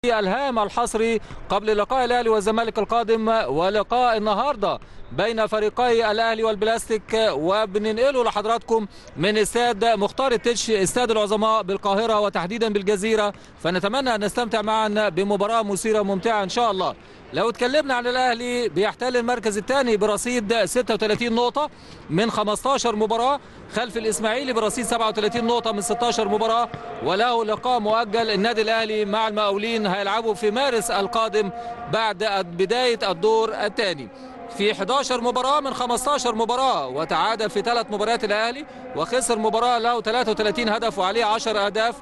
الهام الحصري قبل لقاء الاهلي والزمالك القادم ولقاء النهارده بين فريقي الاهلي والبلاستيك وبننقله لحضراتكم من استاد مختار التتش استاد العظماء بالقاهره وتحديدا بالجزيره فنتمنى ان نستمتع معا بمباراه مثيره ممتعه ان شاء الله لو اتكلمنا عن الاهلي بيحتل المركز الثاني برصيد 36 نقطه من 15 مباراه خلف الاسماعيلي برصيد 37 نقطه من 16 مباراه وله لقاء مؤجل النادي الاهلي مع المقاولين هيلعبوا في مارس القادم بعد بدايه الدور الثاني في 11 مباراة من 15 مباراة وتعادل في ثلاث مباريات الأهلي وخسر مباراة له 33 هدف وعليه 10 أهداف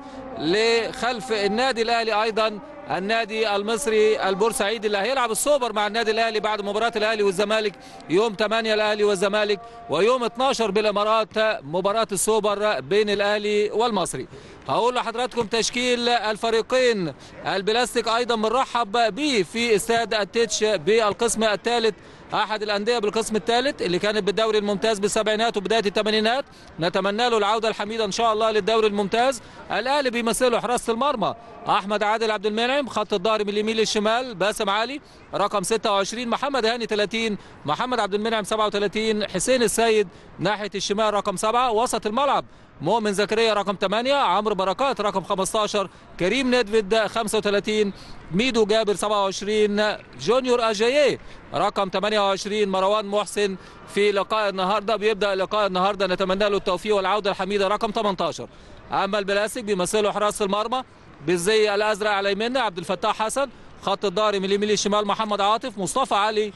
لخلف النادي الأهلي أيضا النادي المصري البورسعيدي اللي هيلعب السوبر مع النادي الاهلي بعد مباراه الاهلي والزمالك يوم 8 الاهلي والزمالك ويوم 12 بالامارات مباراه السوبر بين الاهلي والمصري هقول لحضراتكم تشكيل الفريقين البلاستيك ايضا بنرحب به في استاد التتش بالقسم الثالث احد الانديه بالقسم الثالث اللي كانت بالدوري الممتاز بالسبعينات وبدايه الثمانينات نتمنى له العوده الحميده ان شاء الله للدوري الممتاز الاهلي بيمثله حراسه المرمى احمد عادل عبد المنعم خط الظهر من اليمين للشمال باسم علي رقم 26 محمد هاني 30 محمد عبد المنعم 37 حسين السيد ناحيه الشمال رقم 7 وسط الملعب مؤمن زكريا رقم 8 عمرو بركات رقم 15 كريم ندفد 35 ميدو جابر 27 جونيور اجاييه رقم 28 مروان محسن في لقاء النهارده بيبدا لقاء النهارده نتمنى له التوفيق والعوده الحميده رقم 18 اما البلاسيك بيمثله حراس المرمى بالزي الازرق على يميننا عبد الفتاح حسن خط الظهر من اليمين للشمال محمد عاطف مصطفى علي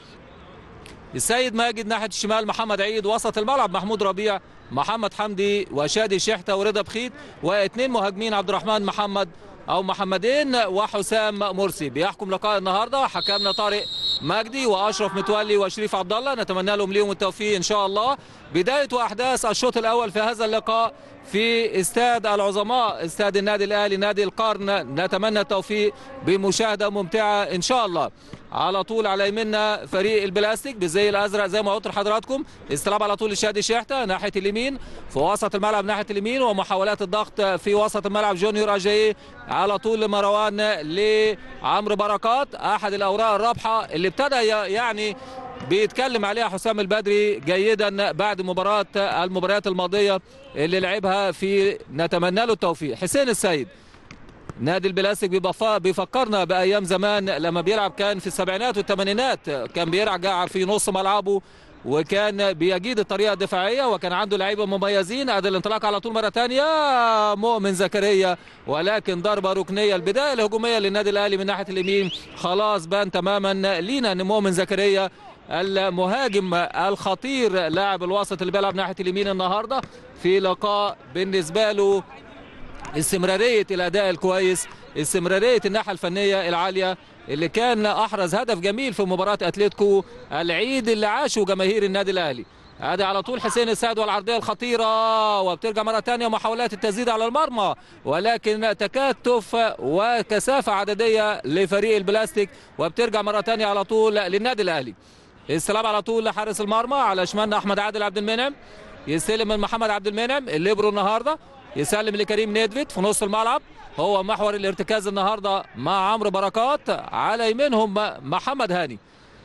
السيد ماجد ناحيه الشمال محمد عيد وسط الملعب محمود ربيع محمد حمدي وشادي شحته ورضا بخيت واثنين مهاجمين عبد الرحمن محمد او محمدين وحسام مرسي بيحكم لقاء النهارده حكمنا طارق مجدي واشرف متولي وشريف عبد الله نتمنى لهم ليهم التوفيق ان شاء الله بدايه واحداث الشوط الاول في هذا اللقاء في استاد العظماء استاد النادي الاهلي نادي القرن نتمنى التوفيق بمشاهده ممتعه ان شاء الله على طول على يمنا فريق البلاستيك بالزي الازرق زي ما قلت لحضراتكم استلام على طول لشادي شحته ناحيه اليمين في وسط الملعب ناحيه اليمين ومحاولات الضغط في وسط الملعب جونيور اجاي على طول لمروان لعمرو بركات احد الاوراق الرابحه اللي ابتدى يعني بيتكلم عليها حسام البدري جيدا بعد مباراة المباريات الماضية اللي لعبها في نتمنى له التوفيق حسين السيد نادي البلاستيك بيفكرنا بايام زمان لما بيلعب كان في السبعينات والثمانينات كان بيرجع في نص ملعبه وكان بيجيد الطريقه الدفاعيه وكان عنده لعيبه مميزين ادي الانطلاق على طول مره ثانيه مؤمن زكريا ولكن ضربه ركنيه البدايه الهجوميه للنادي الاهلي من ناحيه اليمين خلاص بان تماما لينا ان مؤمن زكريا المهاجم الخطير لاعب الوسط اللي بيلعب ناحيه اليمين النهارده في لقاء بالنسبه له استمراريه الاداء الكويس استمراريه الناحيه الفنيه العاليه اللي كان احرز هدف جميل في مباراه اتلتيكو العيد اللي عاشه جماهير النادي الاهلي ادي على طول حسين السعد والعرضيه الخطيره وبترجع مره ثانيه محاولات التسديد على المرمى ولكن تكاتف وكثافه عدديه لفريق البلاستيك وبترجع مره ثانيه على طول للنادي الاهلي استلام على طول لحارس المرمى على شمالنا احمد عادل عبد المنعم يستلم من محمد عبد المنعم الليبرو النهارده يسلم لكريم نيدفيد في نص الملعب هو محور الارتكاز النهارده مع عمرو بركات على يمينهم محمد هاني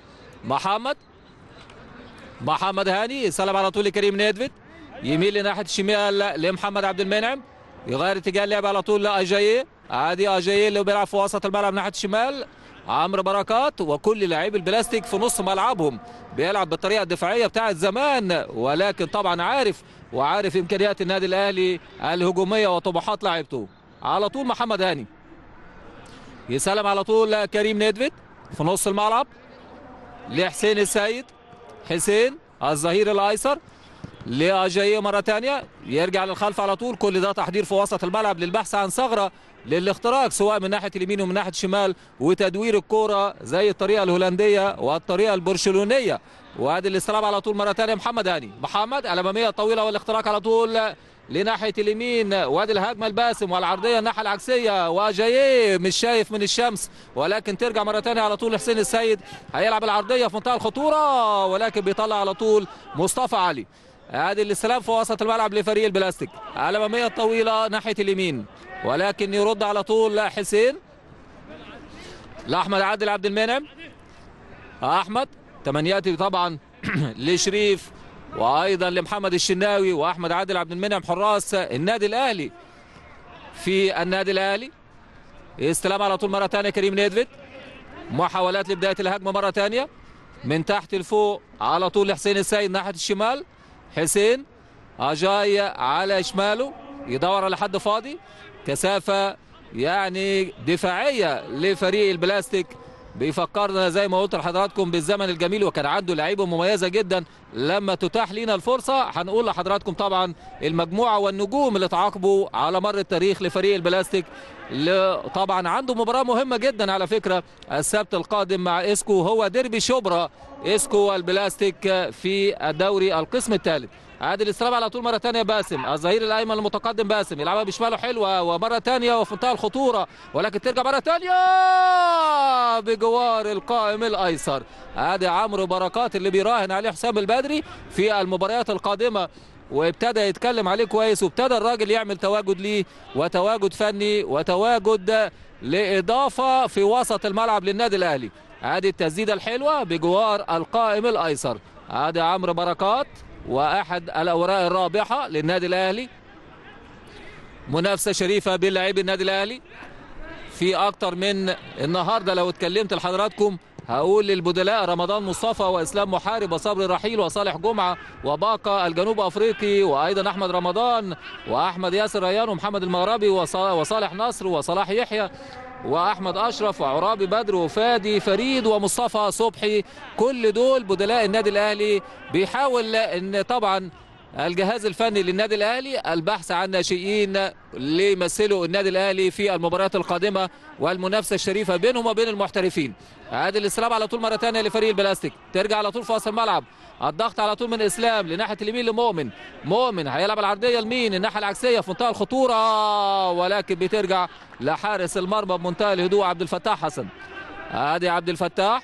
محمد محمد هاني يسلم على طول لكريم نيدفيد يميل لناحيه الشمال لمحمد عبد المنعم يغير اتجاه اللعب على طول لاجاييه عادي اجاييه اللي بيلعب في وسط الملعب ناحيه الشمال عمرو بركات وكل لاعبي البلاستيك في نص ملعبهم بيلعب بالطريقه الدفاعيه بتاعه زمان ولكن طبعا عارف وعارف امكانيات النادي الاهلي الهجوميه وطموحات لاعيبته على طول محمد هاني يسلم على طول كريم ندفد في نص الملعب لحسين السيد حسين الظهير الايسر لاجاييه مره ثانيه يرجع للخلف على طول كل ده تحضير في وسط الملعب للبحث عن ثغره للاختراق سواء من ناحيه اليمين ومن ناحيه الشمال وتدوير الكوره زي الطريقه الهولنديه والطريقه البرشلونيه وادي الاستلام على طول مره ثانيه محمد هاني محمد الاماميه طويله والاختراق على طول لناحيه اليمين وادي الهجمه الباسم والعرضيه الناحيه العكسيه وجايه مش شايف من الشمس ولكن ترجع مره ثانيه على طول حسين السيد هيلعب العرضيه في منتهى الخطوره ولكن بيطلع على طول مصطفى علي ادي الاستلام في وسط الملعب لفريق البلاستيك الاماميه طويله ناحيه اليمين ولكن يرد على طول حسين لاحمد عادل عبد المنعم احمد تمنياتي طبعا لشريف وايضا لمحمد الشناوي واحمد عادل عبد المنعم حراس النادي الاهلي في النادي الاهلي استلام على طول مره ثانيه كريم نيدفيد محاولات لبدايه الهجمه مره ثانيه من تحت لفوق على طول لحسين السيد ناحيه الشمال حسين اجاي على شماله يدور على حد فاضي كثافه يعني دفاعيه لفريق البلاستيك بيفكرنا زي ما قلت لحضراتكم بالزمن الجميل وكان عنده لعيبه مميزه جدا لما تتاح لنا الفرصه هنقول لحضراتكم طبعا المجموعه والنجوم اللي تعاقبوا على مر التاريخ لفريق البلاستيك طبعا عنده مباراه مهمه جدا على فكره السبت القادم مع اسكو هو ديربي شبرا اسكو والبلاستيك في الدوري القسم الثالث عادل الاستلام على طول مره ثانيه باسم الظهير الايمن المتقدم باسم يلعبها بشماله حلوه ومره ثانيه وفي منتهى الخطوره ولكن ترجع مره ثانيه بجوار القائم الايسر ادي عمرو بركات اللي بيراهن عليه حسام البدري في المباريات القادمه وابتدى يتكلم عليه كويس وابتدى الراجل يعمل تواجد ليه وتواجد فني وتواجد لاضافه في وسط الملعب للنادي الاهلي ادي التسديده الحلوه بجوار القائم الايسر ادي عمرو بركات واحد الاوراق الرابحه للنادي الاهلي منافسه شريفه بين لاعبي النادي الاهلي في اكتر من النهارده لو اتكلمت لحضراتكم هقول للبدلاء رمضان مصطفى واسلام محارب وصبري رحيل وصالح جمعه وباقه الجنوب افريقي وايضا احمد رمضان واحمد ياسر ريان ومحمد المغربي وصالح نصر وصلاح يحيى واحمد اشرف وعرابي بدر وفادي فريد ومصطفى صبحي كل دول بدلاء النادي الاهلي بيحاول ان طبعا الجهاز الفني للنادي الاهلي البحث عن ناشئين ليمثلوا النادي الاهلي في المباريات القادمه والمنافسه الشريفه بينهم وبين المحترفين عادل الاستلام على طول مره ثانيه لفريق البلاستيك ترجع على طول في وسط الملعب الضغط على طول من اسلام لناحيه اليمين لمؤمن مؤمن هيلعب العرضيه لمين الناحيه العكسيه في منتهى الخطوره ولكن بترجع لحارس المرمى بمنتهى الهدوء عبد الفتاح حسن ادي عبد الفتاح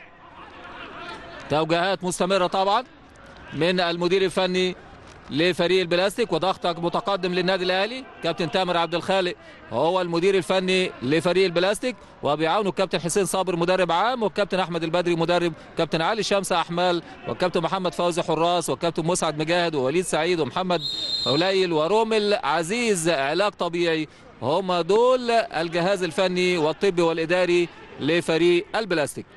توجيهات مستمره طبعا من المدير الفني لفريق البلاستيك وضغطك متقدم للنادي الاهلي كابتن تامر عبد الخالق هو المدير الفني لفريق البلاستيك وبيعاونه الكابتن حسين صابر مدرب عام والكابتن احمد البدري مدرب كابتن علي شمسه احمال والكابتن محمد فوزي حراس والكابتن مسعد مجاهد ووليد سعيد ومحمد قليل ورومل عزيز علاج طبيعي هم دول الجهاز الفني والطبي والاداري لفريق البلاستيك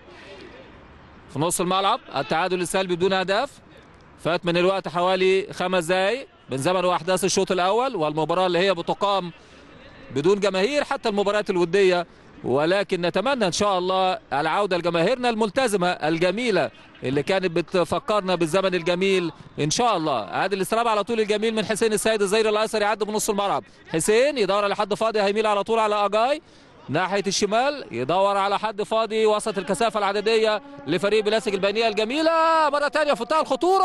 في نص الملعب التعادل السلبي بدون اهداف فات من الوقت حوالي خمس دقايق من زمن واحداث الشوط الاول والمباراه اللي هي بتقام بدون جماهير حتى المباريات الوديه ولكن نتمنى ان شاء الله العوده لجماهيرنا الملتزمه الجميله اللي كانت بتفكرنا بالزمن الجميل ان شاء الله عادل الاستلام على طول الجميل من حسين السيد الزير الايسر يعدي بنص الملعب حسين يدور على حد فاضي هيميل على طول على اجاي ناحيه الشمال يدور على حد فاضي وسط الكثافه العدديه لفريق بلاستيك البينيه الجميله مره ثانيه في منتهى الخطوره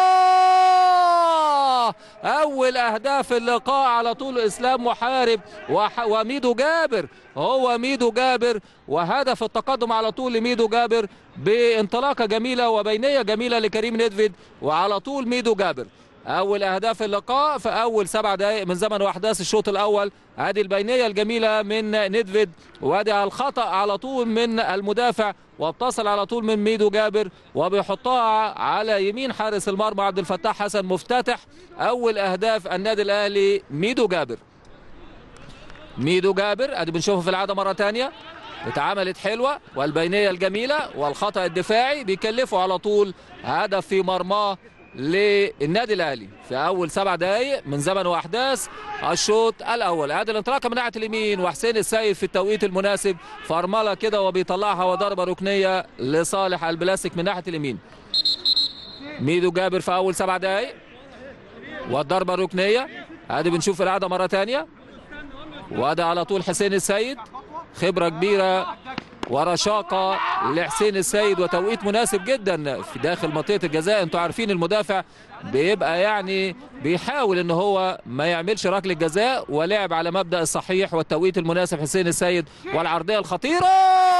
اول اهداف اللقاء على طول اسلام محارب وح... وميدو جابر هو ميدو جابر وهدف التقدم على طول لميدو جابر بانطلاقه جميله وبينيه جميله لكريم ندفيد وعلى طول ميدو جابر اول اهداف اللقاء في اول سبع دقائق من زمن واحداث الشوط الاول ادي البينيه الجميله من ندفيد وادي الخطا على طول من المدافع وبتصل على طول من ميدو جابر وبيحطها على يمين حارس المرمى عبد الفتاح حسن مفتتح اول اهداف النادي الاهلي ميدو جابر ميدو جابر ادي بنشوفه في العاده مره ثانيه اتعملت حلوه والبينيه الجميله والخطا الدفاعي بيكلفوا على طول هدف في مرماه للنادي الاهلي في اول سبع دقائق من زمن واحداث الشوط الاول ادي الانطلاقه من ناحيه اليمين وحسين السيد في التوقيت المناسب فرمله كده وبيطلعها وضربه ركنيه لصالح البلاستيك من ناحيه اليمين ميدو جابر في اول سبع دقائق والضربه الركنيه ادي بنشوف العاده مره ثانيه وادي على طول حسين السيد خبره كبيره ورشاقة لحسين السيد وتوقيت مناسب جدا في داخل منطقة الجزاء انتوا عارفين المدافع بيبقى يعني بيحاول ان هو ما يعملش ركله جزاء ولعب على مبدأ الصحيح والتوقيت المناسب حسين السيد والعرضية الخطيرة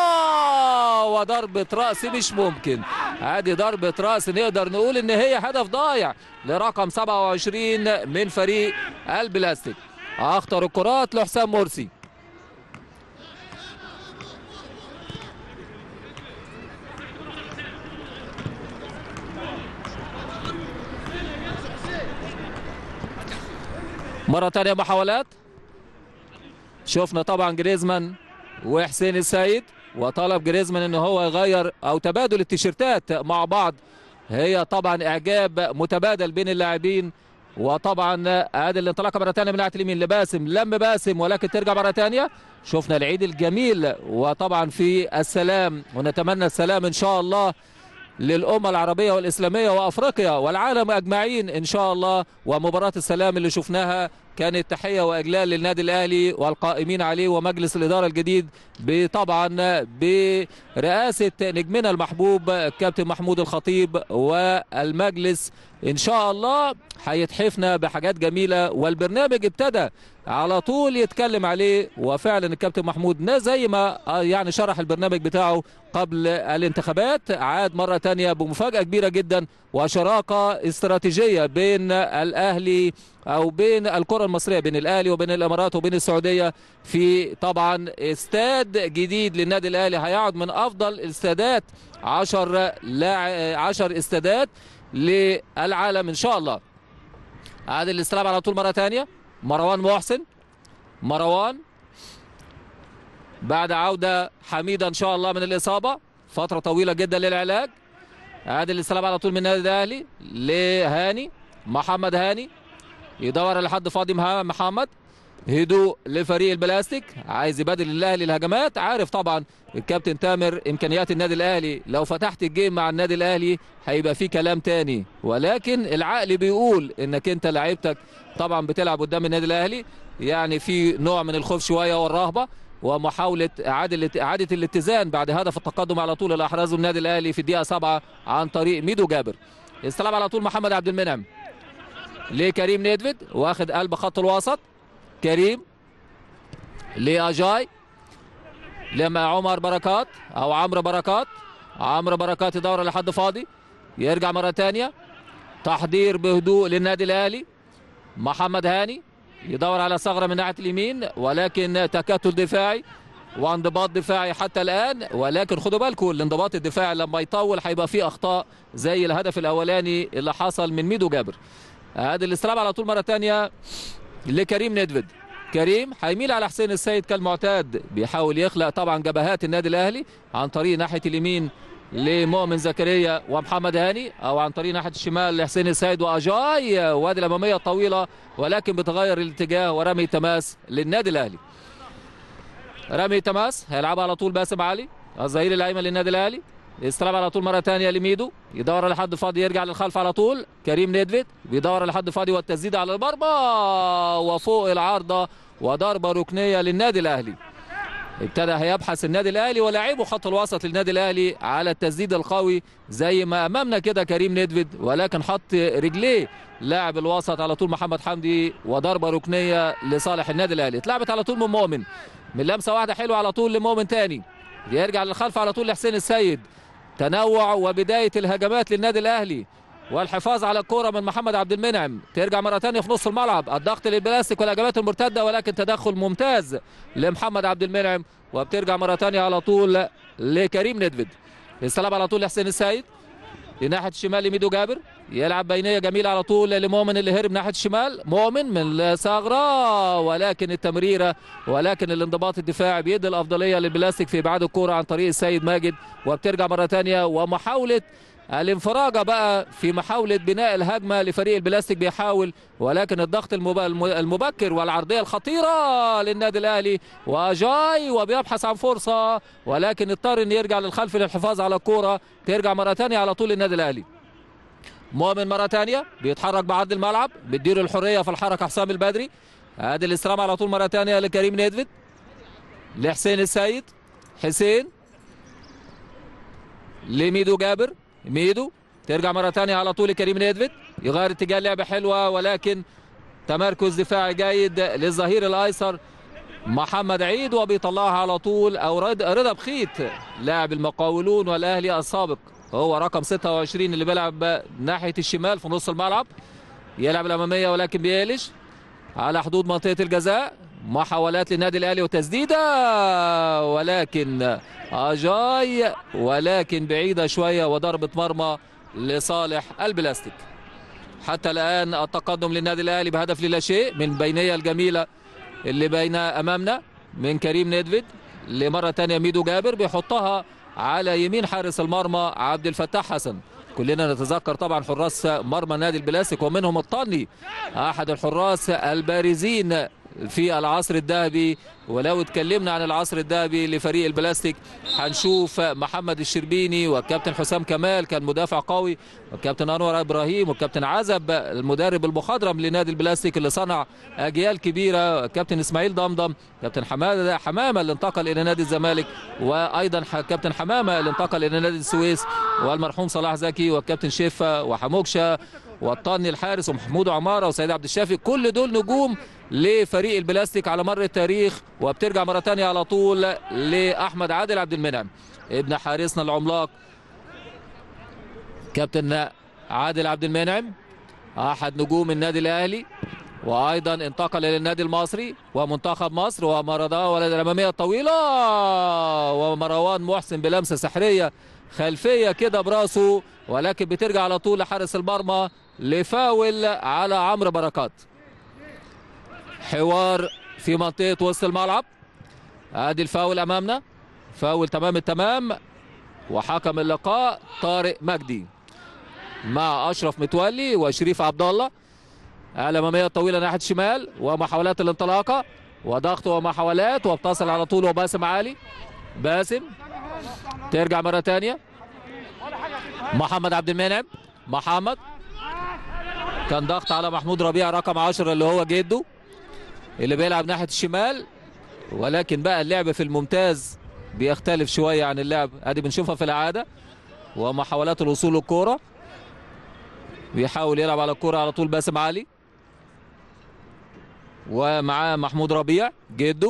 وضربة رأس مش ممكن ادي ضربة رأس نقدر نقول ان هي هدف ضايع لرقم 27 من فريق البلاستيك اخطر الكرات لحسام مرسي مرة تانية محاولات شفنا طبعا جريزمان وحسين السيد وطلب جريزمان ان هو يغير او تبادل التيشيرتات مع بعض هي طبعا اعجاب متبادل بين اللاعبين وطبعا ادي الانطلاقه مره ثانيه من ناحيه اليمين لباسم لم باسم ولكن ترجع مره ثانيه شفنا العيد الجميل وطبعا في السلام ونتمنى السلام ان شاء الله للأمة العربية والإسلامية وأفريقيا والعالم أجمعين إن شاء الله ومباراة السلام اللي شفناها كانت تحية وإجلال للنادي الأهلي والقائمين عليه ومجلس الإدارة الجديد طبعا برئاسة نجمنا المحبوب كابتن محمود الخطيب والمجلس إن شاء الله هيتحفنا بحاجات جميلة والبرنامج ابتدى على طول يتكلم عليه وفعلا الكابتن محمود زي ما يعني شرح البرنامج بتاعه قبل الانتخابات عاد مرة تانية بمفاجأة كبيرة جدا وشراكة استراتيجية بين الأهلي أو بين الكرة المصرية بين الأهلي وبين الإمارات وبين السعودية في طبعا استاد جديد للنادي الأهلي هيقعد من أفضل الاستادات 10 لاع... 10 استادات للعالم إن شاء الله عاد الاستلام على طول مرة تانية مروان محسن مروان بعد عودة حميدة إن شاء الله من الإصابة فترة طويلة جدا للعلاج عاد الاستلام على طول من النادي الأهلي لهاني محمد هاني يدور لحد فاضي محمد هدوء لفريق البلاستيك عايز يبادل الاهلي الهجمات عارف طبعا الكابتن تامر امكانيات النادي الاهلي لو فتحت الجيم مع النادي الاهلي هيبقى في كلام تاني ولكن العقل بيقول انك انت لعيبتك طبعا بتلعب قدام النادي الاهلي يعني في نوع من الخوف شويه والرهبه ومحاولة إعادة إعادة الاتزان بعد هدف التقدم على طول اللي أحرزه النادي الأهلي في الدقيقة سبعة عن طريق ميدو جابر. استلم على طول محمد عبد المنعم لكريم نيدفيد واخد قلب خط الوسط كريم لأجاي لما عمر بركات أو عمرو بركات عمرو بركات يدور لحد فاضي يرجع مرة تانية تحضير بهدوء للنادي الأهلي محمد هاني يدور على ثغرة من ناحية اليمين ولكن تكتل دفاعي وانضباط دفاعي حتى الآن ولكن خدوا بالكم الانضباط الدفاعي لما يطول هيبقى فيه أخطاء زي الهدف الأولاني اللي حصل من ميدو جابر ادي الاستلام على طول مره ثانيه لكريم ندفد كريم هيميل على حسين السيد كالمعتاد بيحاول يخلق طبعا جبهات النادي الاهلي عن طريق ناحيه اليمين لمؤمن زكريا ومحمد هاني او عن طريق ناحيه الشمال لحسين السيد واجاي وادي الاماميه الطويله ولكن بتغير الاتجاه ورمي تماس للنادي الاهلي رمي تماس هيلعبها على طول باسم علي الظهير الايمن للنادي الاهلي استلم على طول مره ثانيه لميدو يدور لحد فاضي يرجع للخلف على طول كريم نيدفيد بيدور لحد فاضي والتسديد على المرمى وفوق العارضه وضربه ركنيه للنادي الاهلي ابتدى هيبحث النادي الاهلي ولاعبه خط الوسط للنادي الاهلي على التسديد القوي زي ما امامنا كده كريم نيدفيد ولكن حط رجليه لاعب الوسط على طول محمد حمدي وضربه ركنيه لصالح النادي الاهلي اتلعبت على طول من مؤمن من لمسه واحده حلوه على طول لمؤمن تاني يرجع للخلف على طول لحسين السيد تنوع وبدايه الهجمات للنادي الاهلي والحفاظ على الكرة من محمد عبد المنعم ترجع مرة ثانية في نص الملعب الضغط للبلاستيك والهجمات المرتدة ولكن تدخل ممتاز لمحمد عبد المنعم وبترجع مرة ثانية على طول لكريم ندفد السلام على طول لحسين السيد لناحية الشمال لميدو جابر يلعب بينية جميلة على طول لمؤمن اللي هرب ناحية الشمال مؤمن من الثغرة ولكن التمريرة ولكن الانضباط الدفاعي بيدي الأفضلية للبلاستيك في إبعاد الكرة عن طريق السيد ماجد وبترجع مرة ثانية ومحاولة الانفراجة بقى في محاولة بناء الهجمة لفريق البلاستيك بيحاول ولكن الضغط المبكر والعرضية الخطيرة للنادي الأهلي وجاي وبيبحث عن فرصة ولكن اضطر ان يرجع للخلف للحفاظ على الكرة ترجع مرة ثانية على طول للنادي الأهلي مؤمن مرة ثانية بيتحرك بعرض الملعب بيديله الحرية في الحركة حسام البدري ادي الاستلام على طول مرة ثانية لكريم نيدفيد لحسين السيد حسين لميدو جابر ميدو ترجع مرة ثانية على طول كريم نيدفيد يغير اتجاه لعبة حلوة ولكن تمركز دفاعي جيد للظهير الأيسر محمد عيد وبيطلعها على طول أو رضا بخيت لاعب المقاولون والأهلي السابق هو رقم 26 اللي بيلعب ناحية الشمال في نص الملعب يلعب الأمامية ولكن بيقلش على حدود منطقة الجزاء محاولات للنادي الاهلي وتسديده ولكن اجاي ولكن بعيده شويه وضربه مرمى لصالح البلاستيك حتى الان التقدم للنادي الاهلي بهدف للا شيء من بينيه الجميله اللي بين امامنا من كريم ندفد لمره ثانيه ميدو جابر بيحطها على يمين حارس المرمى عبد الفتاح حسن كلنا نتذكر طبعا حراس مرمى نادي البلاستيك ومنهم الطني احد الحراس البارزين في العصر الذهبي ولو اتكلمنا عن العصر الذهبي لفريق البلاستيك هنشوف محمد الشربيني والكابتن حسام كمال كان مدافع قوي والكابتن انور ابراهيم والكابتن عزب المدرب المخضرم لنادي البلاستيك اللي صنع اجيال كبيره الكابتن اسماعيل ضمضم كابتن حماده حمامه اللي انتقل الى نادي الزمالك وايضا كابتن حمامه اللي انتقل الى نادي السويس والمرحوم صلاح زكي والكابتن شفا وحموكشه والطني الحارس ومحمود عماره وسيد عبد الشافي كل دول نجوم لفريق البلاستيك على مر التاريخ وبترجع مره ثانيه على طول لاحمد عادل عبد المنعم ابن حارسنا العملاق كابتن عادل عبد المنعم احد نجوم النادي الاهلي وايضا انتقل الى النادي المصري ومنتخب مصر ومرضاه ولد الاماميه الطويله ومروان محسن بلمسه سحريه خلفيه كده براسه ولكن بترجع على طول لحارس المرمى لفاول على عمرو بركات حوار في منطقه وسط الملعب ادي الفاول امامنا فاول تمام التمام وحكم اللقاء طارق مجدي مع اشرف متولي وشريف عبد الله الاماميه الطويله ناحيه الشمال ومحاولات الانطلاقه وضغط ومحاولات وبتصل على طول وباسم علي باسم ترجع مره ثانيه محمد عبد المنعم محمد كان ضغط على محمود ربيع رقم 10 اللي هو جده اللي بيلعب ناحيه الشمال ولكن بقى اللعب في الممتاز بيختلف شويه عن اللعب ادي بنشوفها في العاده ومحاولات الوصول للكوره بيحاول يلعب على الكوره على طول باسم علي ومعاه محمود ربيع جده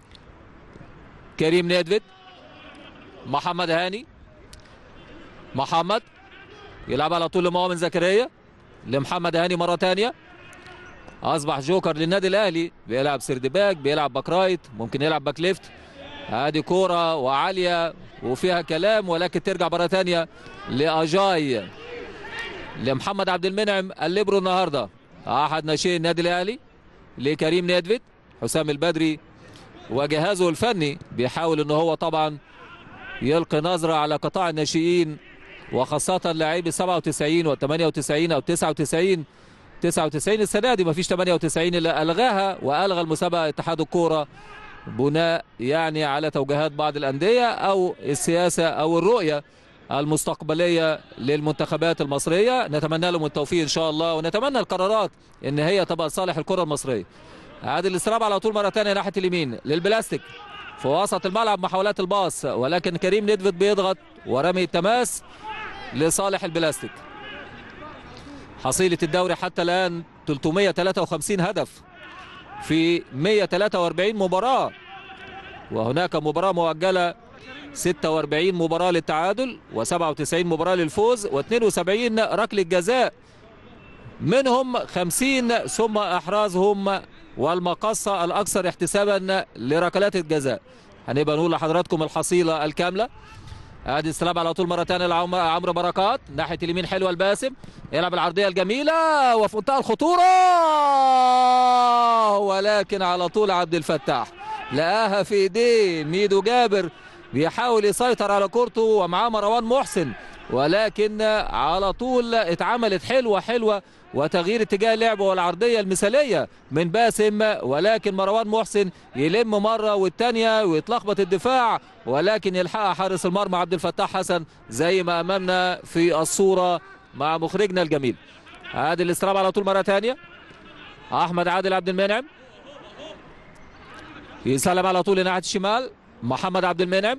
كريم نيدفيد محمد هاني محمد يلعب على طول لمؤمن زكريا لمحمد هاني مره ثانيه اصبح جوكر للنادي الاهلي بيلعب سيرد باك بيلعب باك رايت ممكن يلعب باك ليفت ادي كوره وعاليه وفيها كلام ولكن ترجع مره ثانيه لاجاي لمحمد عبد المنعم الليبرو النهارده احد ناشئين النادي الاهلي لكريم نيدفيد حسام البدري وجهازه الفني بيحاول ان هو طبعا يلقي نظره على قطاع الناشئين وخاصه لاعبي 97 و 98 او 99 99 السنه دي ما فيش 98 الا الغاها والغى المسابقه اتحاد الكوره بناء يعني على توجيهات بعض الانديه او السياسه او الرؤيه المستقبليه للمنتخبات المصريه نتمنى لهم التوفيق ان شاء الله ونتمنى القرارات ان هي تبقى صالح الكره المصريه عادل الاستراب على طول مره ثانيه ناحيه اليمين للبلاستيك في وسط الملعب محاولات الباص ولكن كريم ندفد بيضغط ورمي التماس لصالح البلاستيك حصيلة الدوري حتى الآن 353 هدف في 143 مباراة وهناك مباراة مؤجلة 46 مباراة للتعادل و97 مباراة للفوز و72 ركلة جزاء منهم 50 ثم احرازهم والمقصة الأكثر احتسابا لركلات الجزاء هنبقى نقول لحضراتكم الحصيلة الكاملة ادي استلام على طول مره ثانيه لعمرو بركات ناحيه اليمين حلوه الباسم يلعب العرضيه الجميله وفي منتهى الخطوره ولكن على طول عبد الفتاح لقاها في ايديه ميدو جابر بيحاول يسيطر على كورته ومعاه مروان محسن ولكن على طول اتعملت حلوه حلوه وتغيير اتجاه اللعب والعرضيه المثاليه من باسم ولكن مروان محسن يلم مره والثانيه ويتلخبط الدفاع ولكن يلحقها حارس المرمى عبد الفتاح حسن زي ما امامنا في الصوره مع مخرجنا الجميل عادل الاستراب على طول مره ثانيه احمد عادل عبد المنعم يسلم على طول لناحيه الشمال محمد عبد المنعم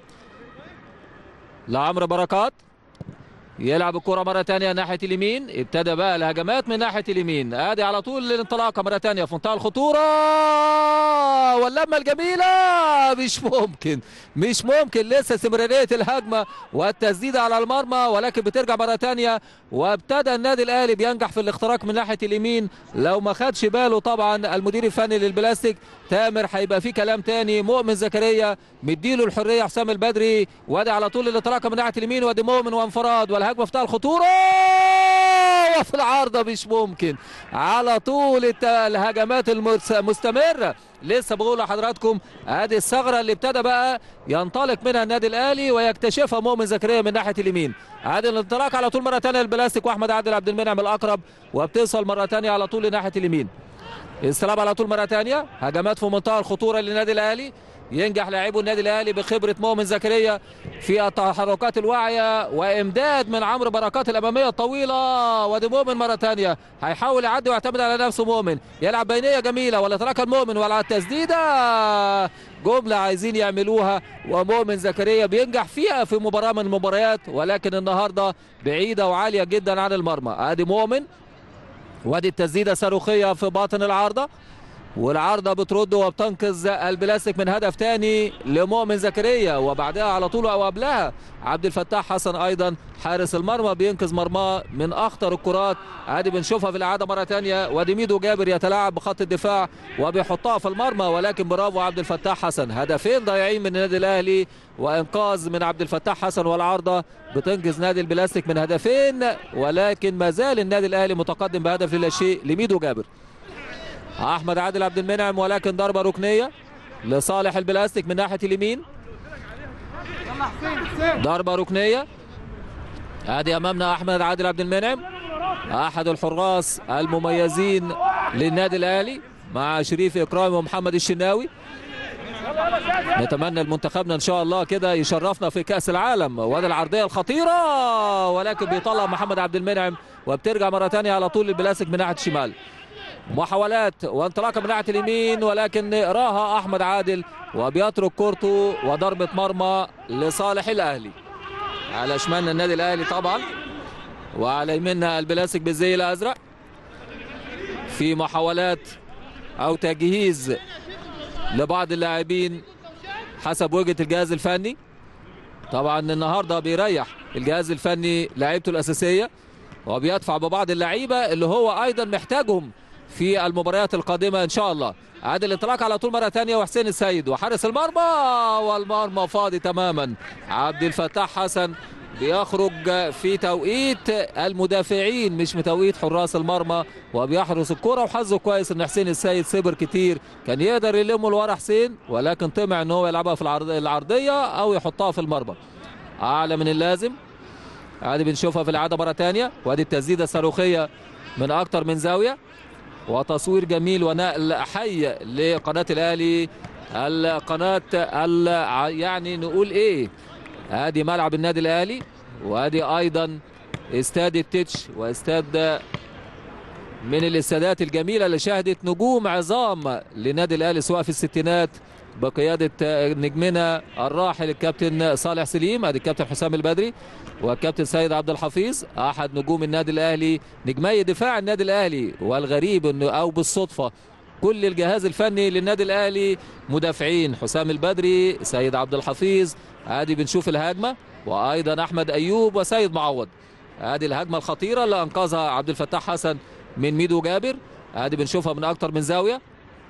لعمرو بركات يلعب الكرة مرة ثانية ناحية اليمين ابتدى بقى الهجمات من ناحية اليمين ادي على طول الانطلاقة مرة ثانية في منتهى الخطورة واللمة الجميلة مش ممكن مش ممكن لسه استمرارية الهجمة والتسديدة على المرمى ولكن بترجع مرة ثانية وابتدى النادي الاهلي بينجح في الاختراق من ناحية اليمين لو ما خدش باله طبعا المدير الفني للبلاستيك تامر هيبقى في كلام تاني مؤمن زكريا مديله الحرية حسام البدري وادي على طول الانطلاقة من ناحية اليمين وادي مؤمن وانفراد والهجمة في الخطورة في العارضه مش ممكن على طول الت- الهجمات المس- المستمره لسه بقول لحضراتكم ادي الثغره اللي ابتدى بقى ينطلق منها النادي الاهلي ويكتشفها مؤمن زكريا من ناحيه اليمين ادي الانطلاق على طول مره ثانيه البلاستيك واحمد عادل عبد المنعم الاقرب وبتصل مره ثانيه على طول لناحيه اليمين استلام على طول مره ثانيه هجمات في منتهى الخطوره للنادي الاهلي ينجح لاعبو النادي الاهلي بخبره مؤمن زكريا في التحركات الواعيه وامداد من عمرو بركات الاماميه الطويله وادي مؤمن مره ثانيه هيحاول يعدي ويعتمد على نفسه مؤمن يلعب بينيه جميله ولا ترك المؤمن ولا على التسديده جمله عايزين يعملوها ومؤمن زكريا بينجح فيها في مباراه من المباريات ولكن النهارده بعيده وعاليه جدا عن المرمى ادي مؤمن وادي التسديده صاروخيه في باطن العارضه والعارضه بترد وبتنقذ البلاستيك من هدف تاني لمؤمن زكريا وبعدها على طول او قبلها عبد الفتاح حسن ايضا حارس المرمى بينقذ مرماه من اخطر الكرات عادي بنشوفها في الاعاده مره تانية وادي ميدو جابر يتلاعب بخط الدفاع وبيحطها في المرمى ولكن برافو عبد الفتاح حسن هدفين ضايعين من النادي الاهلي وانقاذ من عبد الفتاح حسن والعارضه بتنقذ نادي البلاستيك من هدفين ولكن ما زال النادي الاهلي متقدم بهدف لا شيء لميدو جابر احمد عادل عبد المنعم ولكن ضربه ركنيه لصالح البلاستيك من ناحيه اليمين ضربه ركنيه ادي امامنا احمد عادل عبد المنعم احد الحراس المميزين للنادي الاهلي مع شريف اكرامي ومحمد الشناوي نتمنى المنتخبنا ان شاء الله كده يشرفنا في كاس العالم وادي العرضيه الخطيره ولكن بيطلع محمد عبد المنعم وبترجع مره ثانيه على طول البلاستيك من ناحيه الشمال محاولات وانطلاقه من ناحيه اليمين ولكن راها احمد عادل وبيترك كورته وضربه مرمى لصالح الاهلي على شمالنا النادي الاهلي طبعا وعلى يميننا البلاستيك بالزي الازرق في محاولات او تجهيز لبعض اللاعبين حسب وجهه الجهاز الفني طبعا النهارده بيريح الجهاز الفني لعيبته الاساسيه وبيدفع ببعض اللعيبه اللي هو ايضا محتاجهم في المباريات القادمه ان شاء الله عاد الانطلاق على طول مره ثانيه وحسين السيد وحارس المرمى والمرمى فاضي تماما عبد الفتاح حسن بيخرج في توقيت المدافعين مش بتوقيت حراس المرمى وبيحرس الكرة وحظه كويس ان حسين السيد صبر كتير كان يقدر يلمه لورا حسين ولكن طمع ان هو يلعبها في العرض- العرضيه او يحطها في المرمى اعلى من اللازم عادي بنشوفها في العاده مره ثانيه وادي التسديده الصاروخيه من اكتر من زاويه وتصوير جميل ونقل حي لقناه الاهلي القناه ال- يعني نقول ايه ادي ملعب النادي الاهلي وادي ايضا استاد التتش واستاد من الاستادات الجميله اللي شهدت نجوم عظام لنادي الاهلي سواء في الستينات بقياده نجمنا الراحل الكابتن صالح سليم ادي الكابتن حسام البدري والكابتن سيد عبد الحفيظ احد نجوم النادي الاهلي نجمي دفاع النادي الاهلي والغريب انه او بالصدفه كل الجهاز الفني للنادي الاهلي مدافعين حسام البدري سيد عبد الحفيظ ادي بنشوف الهجمه وايضا احمد ايوب وسيد معوض ادي الهجمه الخطيره اللي انقذها عبد الفتاح حسن من ميدو جابر ادي بنشوفها من اكتر من زاويه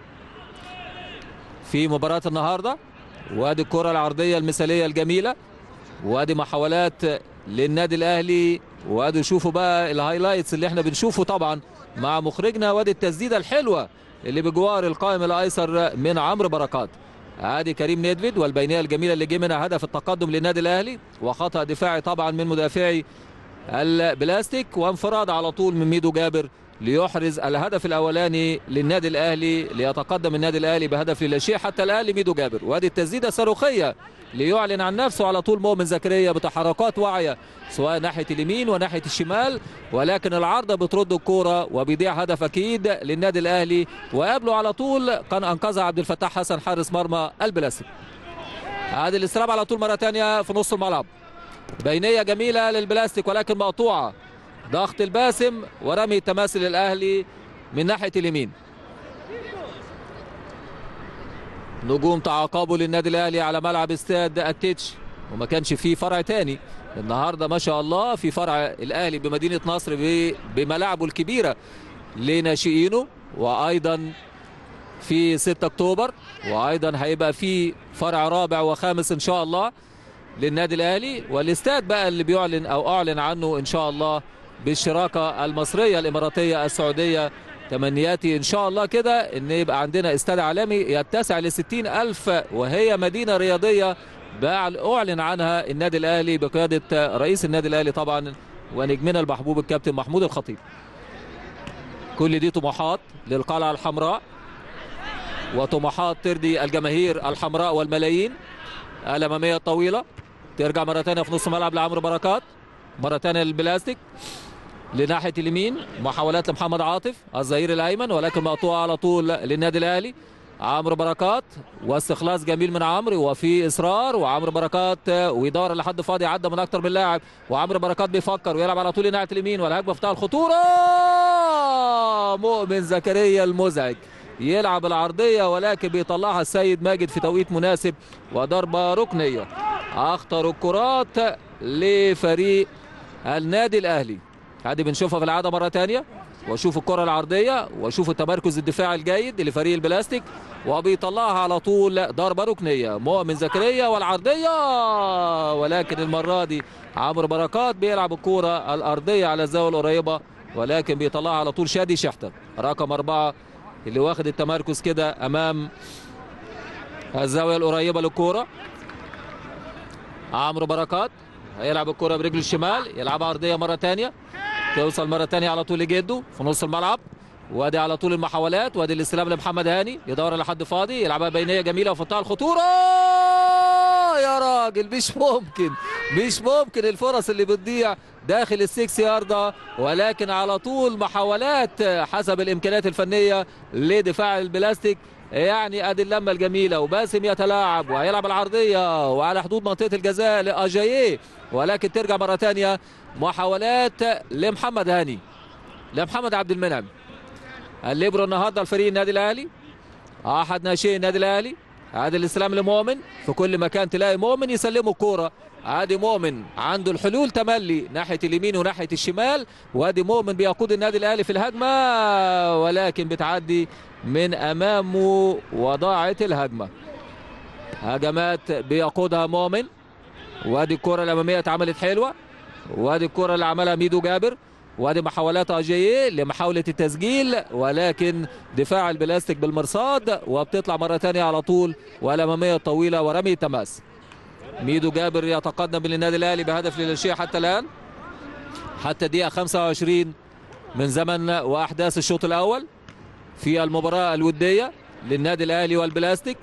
في مباراه النهارده وادي الكره العرضيه المثاليه الجميله وادي محاولات للنادي الاهلي وادي شوفوا بقى الهايلايتس اللي احنا بنشوفه طبعا مع مخرجنا وادي التسديده الحلوه اللي بجوار القائم الايسر من عمرو بركات ادي كريم نيدفيد والبينيه الجميله اللي جه منها هدف التقدم للنادي الاهلي وخطا دفاعي طبعا من مدافعي البلاستيك وانفراد على طول من ميدو جابر ليحرز الهدف الاولاني للنادي الاهلي ليتقدم النادي الاهلي بهدف لا شيء حتى الان لميدو جابر وادي التسديده صاروخيه ليعلن عن نفسه على طول مؤمن زكريا بتحركات واعيه سواء ناحيه اليمين وناحيه الشمال ولكن العارضه بترد الكوره وبيضيع هدف اكيد للنادي الاهلي وقبله على طول كان انقذها عبد الفتاح حسن حارس مرمى البلاستيك هذه الاستلام على طول مره ثانيه في نص الملعب بينيه جميله للبلاستيك ولكن مقطوعه ضغط الباسم ورمي تماثل الاهلي من ناحيه اليمين نجوم تعاقبوا للنادي الاهلي على ملعب استاد التتش وما كانش فيه فرع تاني النهارده ما شاء الله في فرع الاهلي بمدينه نصر ب- بملاعبه الكبيره لناشئينه وايضا في 6 اكتوبر وايضا هيبقى في فرع رابع وخامس ان شاء الله للنادي الاهلي والاستاد بقى اللي بيعلن او اعلن عنه ان شاء الله بالشراكه المصريه الاماراتيه السعوديه تمنياتي ان شاء الله كده ان يبقى عندنا استاد عالمي يتسع ل ألف وهي مدينه رياضيه اعلن عنها النادي الاهلي بقياده رئيس النادي الاهلي طبعا ونجمنا المحبوب الكابتن محمود الخطيب كل دي طموحات للقلعه الحمراء وطموحات ترضي الجماهير الحمراء والملايين الاماميه الطويله ترجع مره ثانيه في نص ملعب لعمرو بركات مره ثانيه للبلاستيك لناحيه اليمين محاولات لمحمد عاطف الظهير الايمن ولكن مقطوعه على طول للنادي الاهلي عمرو بركات واستخلاص جميل من عمرو وفي اصرار وعمرو بركات ويدور لحد فاضي عدى من اكتر من لاعب وعمرو بركات بيفكر ويلعب على طول ناحيه اليمين والهجمه في الخطوره مؤمن زكريا المزعج يلعب العرضيه ولكن بيطلعها السيد ماجد في توقيت مناسب وضربه ركنيه اخطر الكرات لفريق النادي الاهلي هذه بنشوفها في العاده مره ثانيه واشوف الكره العرضيه واشوف التمركز الدفاعي الجيد لفريق البلاستيك وبيطلعها على طول ضربه ركنيه مؤمن زكريا والعرضيه ولكن المره دي عمرو بركات بيلعب الكره الارضيه على الزاويه القريبه ولكن بيطلعها على طول شادي شحتة رقم أربعة اللي واخد التمركز كده أمام الزاوية القريبة للكورة عمرو بركات هيلعب الكرة برجله الشمال يلعبها أرضية مرة تانية توصل مرة تانية على طول لجده في نص الملعب وادي على طول المحاولات وادي الاستلام لمحمد هاني يدور لحد فاضي يلعبها بينيه جميله وفي الخطوره يا راجل مش ممكن مش ممكن الفرص اللي بتضيع داخل السكس ياردة ولكن على طول محاولات حسب الامكانيات الفنيه لدفاع البلاستيك يعني ادي اللمه الجميله وباسم يتلاعب وهيلعب العرضيه وعلى حدود منطقه الجزاء لاجاييه ولكن ترجع مره ثانيه محاولات لمحمد هاني لمحمد عبد المنعم الليبرو النهارده الفريق النادي الاهلي احد ناشئين النادي الاهلي ادي الاستلام لمؤمن في كل مكان تلاقي مؤمن يسلمه الكوره ادي مؤمن عنده الحلول تملي ناحيه اليمين وناحيه الشمال وادي مؤمن بيقود النادي الاهلي في الهجمه ولكن بتعدي من امامه وضاعت الهجمه هجمات بيقودها مؤمن وادي الكره الاماميه اتعملت حلوه وادي الكره اللي عملها ميدو جابر وادي محاولات اجيه لمحاوله التسجيل ولكن دفاع البلاستيك بالمرصاد وبتطلع مره ثانيه على طول والاماميه الطويله ورمي تماس ميدو جابر يتقدم للنادي الاهلي بهدف للشيء حتى الان حتى دقيقه 25 من زمن واحداث الشوط الاول في المباراه الوديه للنادي الاهلي والبلاستيك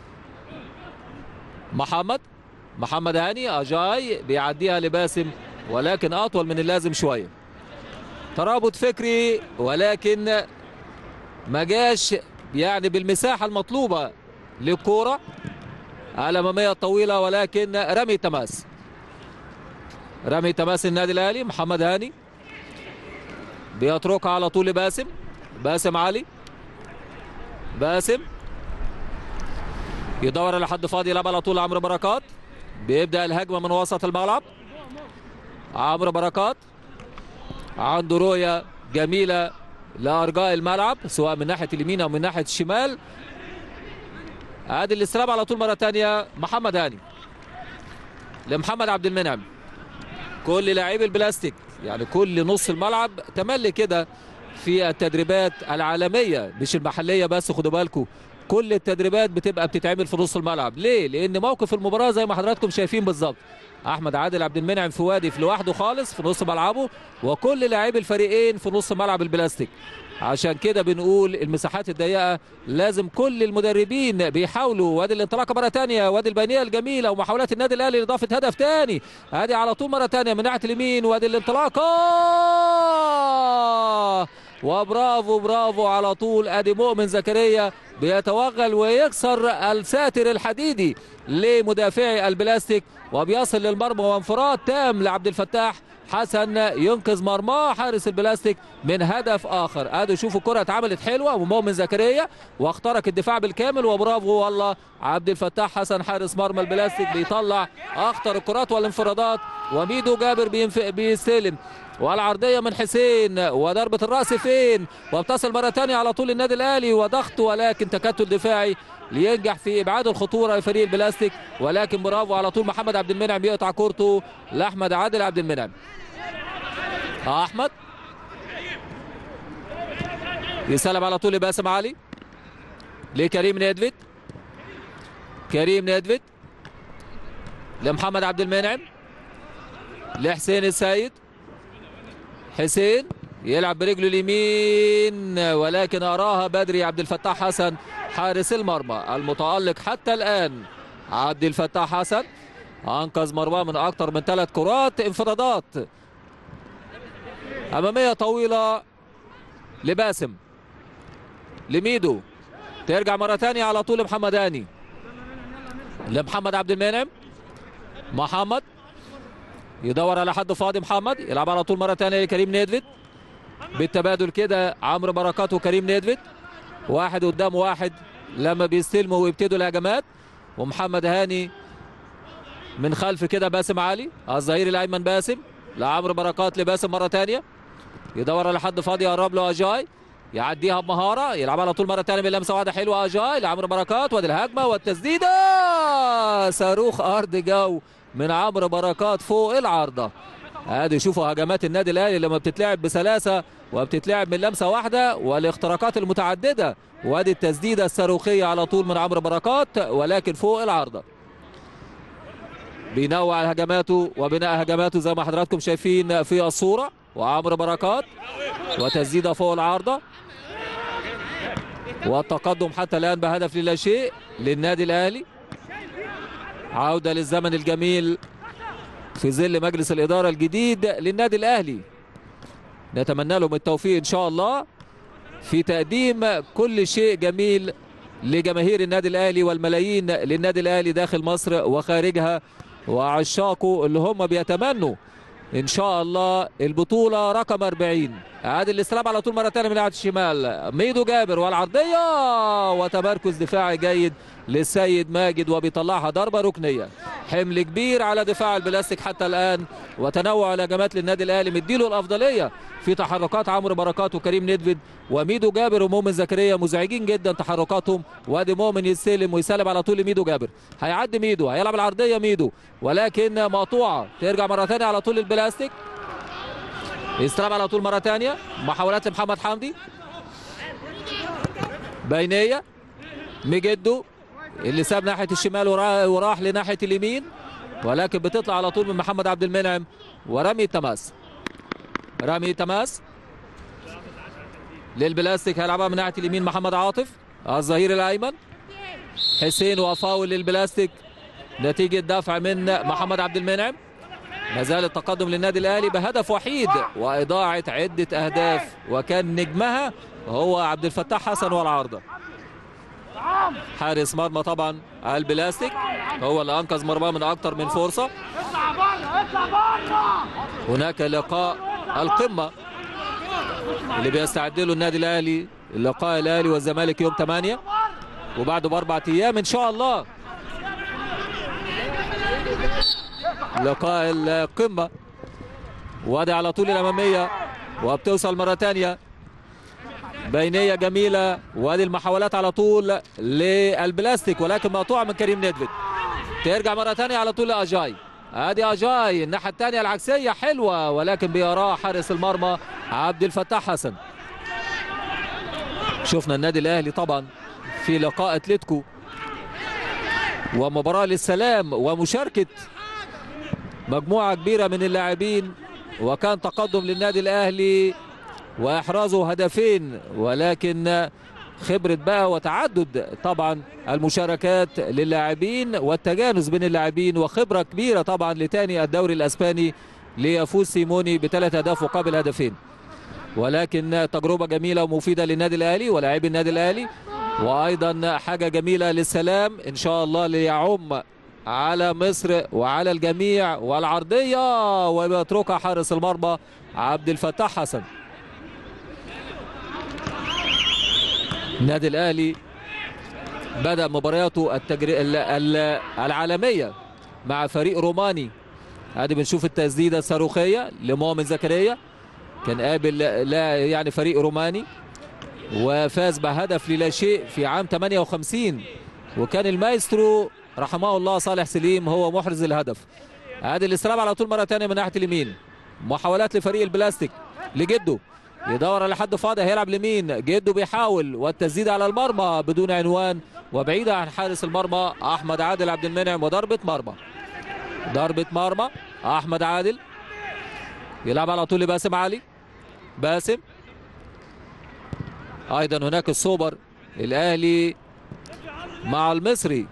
محمد محمد هاني اجاي بيعديها لباسم ولكن اطول من اللازم شويه ترابط فكري ولكن ما جاش يعني بالمساحه المطلوبه للكوره الاماميه الطويله ولكن رمي تماس رمي تماس النادي الاهلي محمد هاني بيتركها على طول باسم باسم علي باسم يدور لحد فاضي يلعب على طول عمرو بركات بيبدا الهجمه من وسط الملعب عمرو بركات عنده رؤيه جميله لارجاء الملعب سواء من ناحيه اليمين او من ناحيه الشمال ادي الاستلام على طول مره ثانيه محمد هاني لمحمد عبد المنعم كل لاعبي البلاستيك يعني كل نص الملعب تملي كده في التدريبات العالميه مش المحليه بس خدوا بالكم كل التدريبات بتبقى بتتعمل في نص الملعب ليه لان موقف المباراه زي ما حضراتكم شايفين بالظبط احمد عادل عبد المنعم في وادي في لوحده خالص في نص ملعبه وكل لاعبي الفريقين في نص ملعب البلاستيك عشان كده بنقول المساحات الضيقه لازم كل المدربين بيحاولوا وادي الانطلاقه مره ثانيه وادي البينيه الجميله ومحاولات النادي الاهلي لاضافه هدف ثاني ادي على طول مره ثانيه من ناحيه اليمين وادي الانطلاقه وبرافو برافو على طول ادي مؤمن زكريا بيتوغل ويكسر الساتر الحديدي لمدافعي البلاستيك وبيصل للمرمى وانفراد تام لعبد الفتاح حسن ينقذ مرماه حارس البلاستيك من هدف اخر ادي شوفوا الكره اتعملت حلوه ومؤمن زكريا واخترق الدفاع بالكامل وبرافو والله عبد الفتاح حسن حارس مرمى البلاستيك بيطلع اخطر الكرات والانفرادات وميدو جابر بيستلم والعرضيه من حسين وضربه الراس فين وبتصل مره ثانيه على طول النادي الاهلي وضغط ولكن تكتل دفاعي لينجح في ابعاد الخطوره لفريق البلاستيك ولكن برافو على طول محمد عبد المنعم يقطع كورته لاحمد عادل عبد المنعم احمد يسلم على طول لباسم علي لكريم نيدفيد كريم نيدفيد لمحمد عبد المنعم لحسين السيد حسين يلعب برجله اليمين ولكن اراها بدري عبد الفتاح حسن حارس المرمى المتالق حتى الان عبد الفتاح حسن انقذ مرماه من اكثر من ثلاث كرات انفرادات اماميه طويله لباسم لميدو ترجع مره ثانيه على طول محمد هاني لمحمد عبد المنعم محمد يدور على حد فاضي محمد يلعب على طول مره ثانيه لكريم نيدفيد بالتبادل كده عمرو بركات وكريم نيدفيد واحد قدام واحد لما بيستلموا ويبتدوا الهجمات ومحمد هاني من خلف كده باسم علي الظهير الايمن باسم لعمرو بركات لباسم مره ثانيه يدور على حد فاضي يقرب له اجاي يعديها بمهاره يلعب على طول مره ثانيه بلمسه واحده حلوه اجاي لعمرو بركات وادي الهجمه والتسديده صاروخ ارض جو من عمرو بركات فوق العارضه ادي شوفوا هجمات النادي الاهلي لما بتتلعب بسلاسه وبتتلعب من لمسه واحده والاختراقات المتعدده وادي التسديده الصاروخيه على طول من عمرو بركات ولكن فوق العارضه بينوع هجماته وبناء هجماته زي ما حضراتكم شايفين في الصوره وعمرو بركات وتسديده فوق العارضه والتقدم حتى الان بهدف لا شيء للنادي الاهلي عوده للزمن الجميل في ظل مجلس الاداره الجديد للنادي الاهلي نتمنى لهم التوفيق ان شاء الله في تقديم كل شيء جميل لجماهير النادي الاهلي والملايين للنادي الاهلي داخل مصر وخارجها وعشاقه اللي هم بيتمنوا ان شاء الله البطوله رقم 40 عادل الاستلام على طول مره ثانيه من ناحيه الشمال ميدو جابر والعرضيه وتمركز دفاعي جيد للسيد ماجد وبيطلعها ضربه ركنيه حمل كبير على دفاع البلاستيك حتى الان وتنوع الهجمات للنادي الاهلي مديله الافضليه في تحركات عمرو بركات وكريم نيدفيد وميدو جابر ومؤمن زكريا مزعجين جدا تحركاتهم وادي مؤمن يستلم ويسلم على طول لميدو جابر هيعدي ميدو هيلعب العرضيه ميدو ولكن مقطوعه ترجع مره ثانيه على طول البلاستيك يستلم على طول مره ثانيه محاولات لمحمد حمدي بينيه مجدو اللي ساب ناحيه الشمال وراح لناحيه اليمين ولكن بتطلع على طول من محمد عبد المنعم ورمي التماس رمي تماس للبلاستيك هيلعبها من ناحيه اليمين محمد عاطف الظهير الايمن حسين وفاول للبلاستيك نتيجه دفع من محمد عبد المنعم ما زال التقدم للنادي الاهلي بهدف وحيد واضاعه عده اهداف وكان نجمها هو عبد الفتاح حسن والعارضه حارس مرمى طبعا البلاستيك هو اللي انقذ مرماه من اكثر من فرصه هناك لقاء القمه اللي بيستعد له النادي الاهلي اللقاء الاهلي والزمالك يوم 8 وبعده باربع ايام ان شاء الله لقاء القمه وادي على طول الاماميه وبتوصل مره ثانيه بينيه جميله وادي المحاولات على طول للبلاستيك ولكن مقطوعه من كريم نيدفيد ترجع مره ثانيه على طول لاجاي ادي اجاي الناحيه الثانيه العكسيه حلوه ولكن بيراها حارس المرمى عبد الفتاح حسن شفنا النادي الاهلي طبعا في لقاء اتلتيكو ومباراه للسلام ومشاركه مجموعه كبيره من اللاعبين وكان تقدم للنادي الاهلي واحرازه هدفين ولكن خبرة بقى وتعدد طبعا المشاركات للاعبين والتجانس بين اللاعبين وخبرة كبيرة طبعا لتاني الدوري الأسباني ليفوز سيموني بثلاث أهداف وقابل هدفين ولكن تجربة جميلة ومفيدة للنادي الأهلي ولاعبي النادي الأهلي وأيضا حاجة جميلة للسلام إن شاء الله ليعم على مصر وعلى الجميع والعرضية ويتركها حارس المرمى عبد الفتاح حسن النادي الاهلي بدا مبارياته التجري... العالميه مع فريق روماني ادي بنشوف التسديده الصاروخيه لمؤمن زكريا كان قابل لا يعني فريق روماني وفاز بهدف للا شيء في عام 58 وكان المايسترو رحمه الله صالح سليم هو محرز الهدف ادي الاستلام على طول مره ثانيه من ناحيه اليمين محاولات لفريق البلاستيك لجده يدور على حد فاضي هيلعب لمين جده بيحاول والتسديد على المرمى بدون عنوان وبعيدة عن حارس المرمى احمد عادل عبد المنعم وضربة مرمى ضربة مرمى احمد عادل يلعب على طول لباسم علي باسم ايضا هناك السوبر الاهلي مع المصري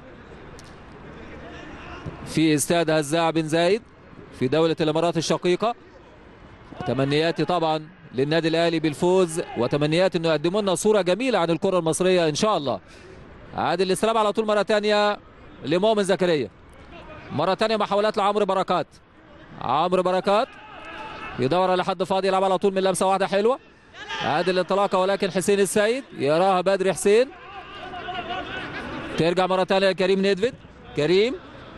في استاد هزاع بن زايد في دولة الامارات الشقيقة تمنياتي طبعا للنادي الاهلي بالفوز وتمنيات انه يقدموا لنا صورة جميلة عن الكرة المصرية ان شاء الله عادل الاستلام على طول مرة ثانية لمؤمن زكريا مرة ثانية محاولات لعمرو بركات عمرو بركات يدور على حد فاضي يلعب على طول من لمسة واحدة حلوة عادل الانطلاقة ولكن حسين السيد يراها بدري حسين ترجع مرة ثانية لكريم نيدفيد كريم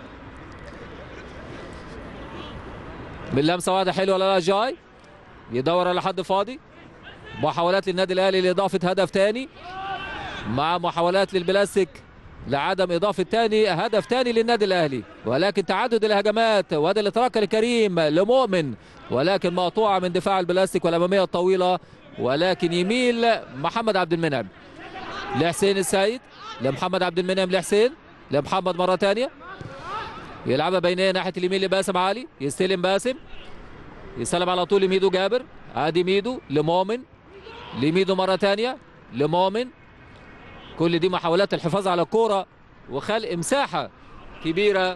من لمسة واحدة حلوة لا جاي يدور على حد فاضي محاولات للنادي الاهلي لاضافة هدف ثاني مع محاولات للبلاستيك لعدم اضافه ثاني هدف ثاني للنادي الاهلي ولكن تعدد الهجمات وادي الاتراك الكريم لمؤمن ولكن مقطوعه من دفاع البلاستيك والاماميه الطويله ولكن يميل محمد عبد المنعم لحسين السيد لمحمد عبد المنعم لحسين لمحمد مره ثانيه يلعبها بينيه ناحيه اليمين لباسم علي يستلم باسم يسلم على طول لميدو جابر ادي ميدو لمؤمن لميدو مره ثانيه لمؤمن كل دي محاولات الحفاظ على الكوره وخلق مساحه كبيره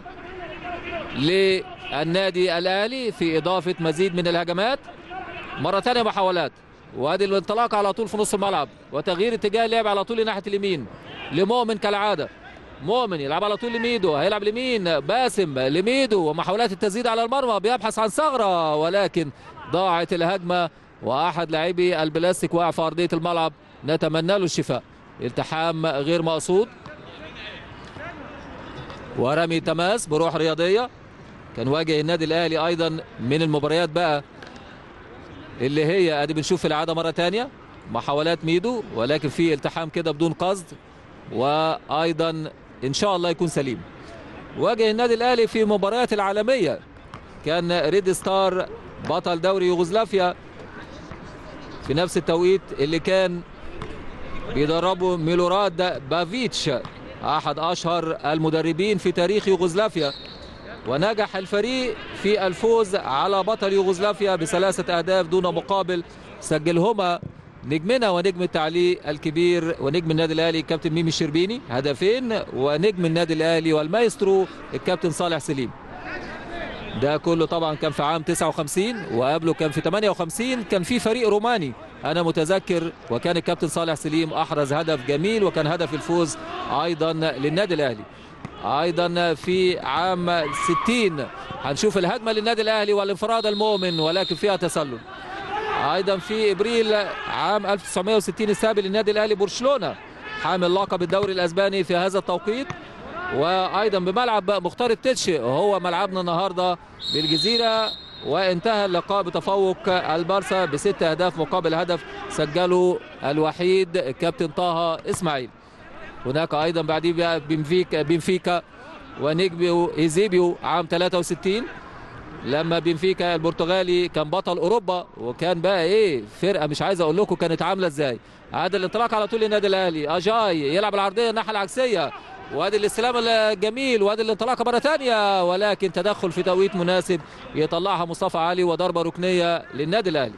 للنادي الاهلي في اضافه مزيد من الهجمات مره ثانيه محاولات وادي الانطلاق على طول في نص الملعب وتغيير اتجاه اللعب على طول ناحيه اليمين لمؤمن كالعاده مؤمن يلعب على طول لميدو هيلعب لمين باسم لميدو ومحاولات التسديد على المرمى بيبحث عن ثغره ولكن ضاعت الهجمه واحد لاعبي البلاستيك واقع في ارضيه الملعب نتمنى له الشفاء التحام غير مقصود ورمي تماس بروح رياضيه كان واجه النادي الاهلي ايضا من المباريات بقى اللي هي ادي بنشوف في العاده مره ثانيه محاولات ميدو ولكن في التحام كده بدون قصد وايضا ان شاء الله يكون سليم واجه النادي الاهلي في مباريات العالميه كان ريد ستار بطل دوري يوغوسلافيا في نفس التوقيت اللي كان بيدربه ميلوراد بافيتش احد اشهر المدربين في تاريخ يوغوسلافيا ونجح الفريق في الفوز على بطل يوغوسلافيا بثلاثه اهداف دون مقابل سجلهما نجمنا ونجم التعليق الكبير ونجم النادي الاهلي الكابتن ميمي الشربيني هدفين ونجم النادي الاهلي والمايسترو الكابتن صالح سليم ده كله طبعا كان في عام 59 وقبله كان في 58 كان في فريق روماني انا متذكر وكان الكابتن صالح سليم احرز هدف جميل وكان هدف الفوز ايضا للنادي الاهلي ايضا في عام 60 هنشوف الهجمه للنادي الاهلي والانفراد المؤمن ولكن فيها تسلل ايضا في ابريل عام 1960 السابق للنادي الاهلي برشلونه حامل لقب الدوري الاسباني في هذا التوقيت وايضا بملعب مختار التتش وهو ملعبنا النهارده بالجزيره وانتهى اللقاء بتفوق البارسا بست اهداف مقابل هدف سجله الوحيد الكابتن طه اسماعيل هناك ايضا بعديه بنفيكا بنفيكا ونجم ايزيبيو عام 63 لما بنفيكا البرتغالي كان بطل اوروبا وكان بقى ايه فرقه مش عايز اقول لكم كانت عامله ازاي عاد الانطلاق على طول للنادي الاهلي اجاي يلعب العرضيه الناحيه العكسيه وادي الاستلام الجميل وادي الانطلاقه مره ثانيه ولكن تدخل في توقيت مناسب يطلعها مصطفى علي وضربه ركنيه للنادي الاهلي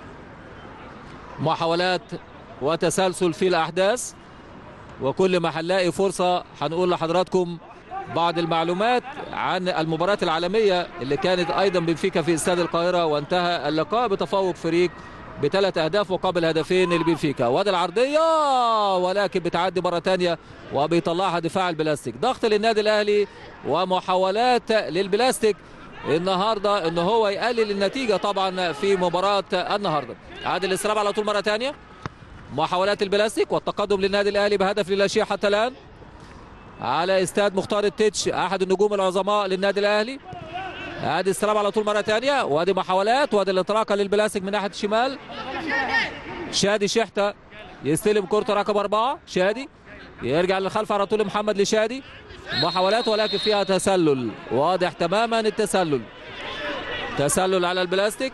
محاولات وتسلسل في الاحداث وكل ما هنلاقي فرصه هنقول لحضراتكم بعض المعلومات عن المباريات العالميه اللي كانت ايضا بنفيكا في استاد القاهره وانتهى اللقاء بتفوق فريق بثلاث اهداف مقابل هدفين لبنفيكا وادي العرضيه ولكن بتعدي مره ثانيه وبيطلعها دفاع البلاستيك ضغط للنادي الاهلي ومحاولات للبلاستيك النهارده ان هو يقلل النتيجه طبعا في مباراه النهارده عادل الاستلام على طول مره ثانيه محاولات البلاستيك والتقدم للنادي الاهلي بهدف لا شيء حتى الان على استاد مختار التتش احد النجوم العظماء للنادي الاهلي ادي السلام على طول مره ثانيه وادي محاولات وادي الانطلاقه للبلاستيك من ناحيه الشمال شادي شحته يستلم كرة رقم أربعة شادي يرجع للخلف على طول محمد لشادي محاولات ولكن فيها تسلل واضح تماما التسلل تسلل على البلاستيك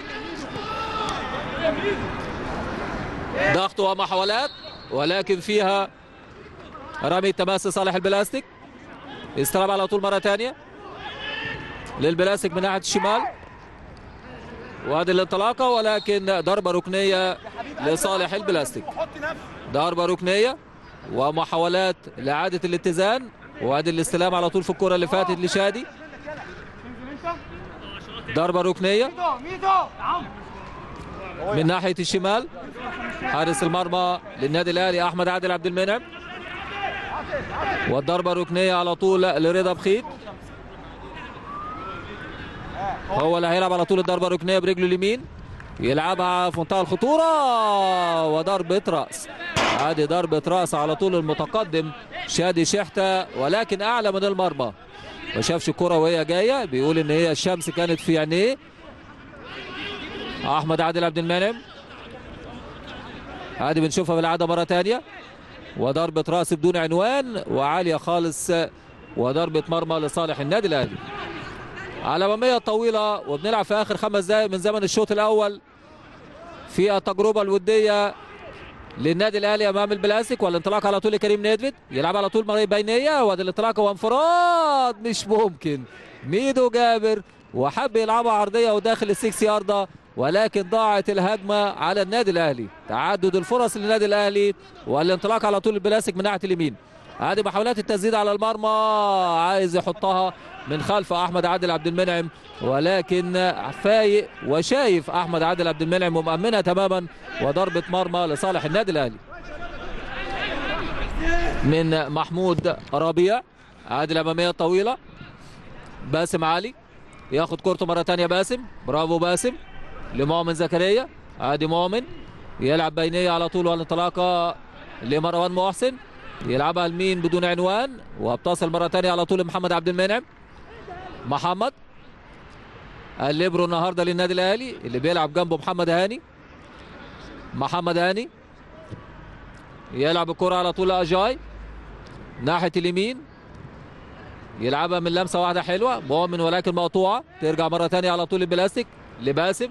ضغط ومحاولات ولكن فيها رمي تماس صالح البلاستيك استلم على طول مرة ثانية للبلاستيك من ناحية الشمال وهذه الانطلاقة ولكن ضربة ركنية لصالح البلاستيك ضربة ركنية ومحاولات لإعادة الاتزان وادي الاستلام على طول في الكرة اللي فاتت لشادي ضربة ركنية من ناحية الشمال حارس المرمى للنادي الأهلي أحمد عادل عبد المنعم والضربة الركنية على طول لرضا بخيت هو اللي هيلعب على طول الضربة الركنية برجله اليمين يلعبها في منتهى الخطورة وضربة رأس هذه ضربة رأس على طول المتقدم شادي شحتة ولكن أعلى من المرمى ما شافش الكرة وهي جاية بيقول إن هي الشمس كانت في عينيه أحمد عادل عبد المنعم هذه بنشوفها بالعادة مرة ثانية وضربة رأس بدون عنوان وعالية خالص وضربة مرمى لصالح النادي الأهلي على أمامية طويلة وبنلعب في آخر خمس دقائق من زمن الشوط الأول في التجربة الودية للنادي الاهلي امام البلاستيك والانطلاق على طول لكريم نيدفيد يلعب على طول مرة بينيه وادي الانطلاق وانفراد مش ممكن ميدو جابر وحب يلعبها عرضيه وداخل السكس ياردة ولكن ضاعت الهجمه على النادي الاهلي تعدد الفرص للنادي الاهلي والانطلاق على طول البلاستيك من ناحيه اليمين هذه محاولات التسديد على المرمى عايز يحطها من خلف احمد عادل عبد المنعم ولكن فايق وشايف احمد عادل عبد المنعم ومأمنها تماما وضربه مرمى لصالح النادي الاهلي من محمود ربيع عادل اماميه طويله باسم علي ياخد كورته مره ثانيه باسم برافو باسم لمؤمن زكريا عادي مؤمن يلعب بينيه على طول والانطلاقه لمروان محسن يلعبها لمين بدون عنوان وبتصل مره ثانيه على طول محمد عبد المنعم محمد الليبرو النهارده للنادي الاهلي اللي بيلعب جنبه محمد هاني محمد هاني يلعب الكره على طول لاجاي ناحيه اليمين يلعبها من لمسه واحده حلوه مؤمن ولكن مقطوعه ترجع مره ثانيه على طول البلاستيك لباسم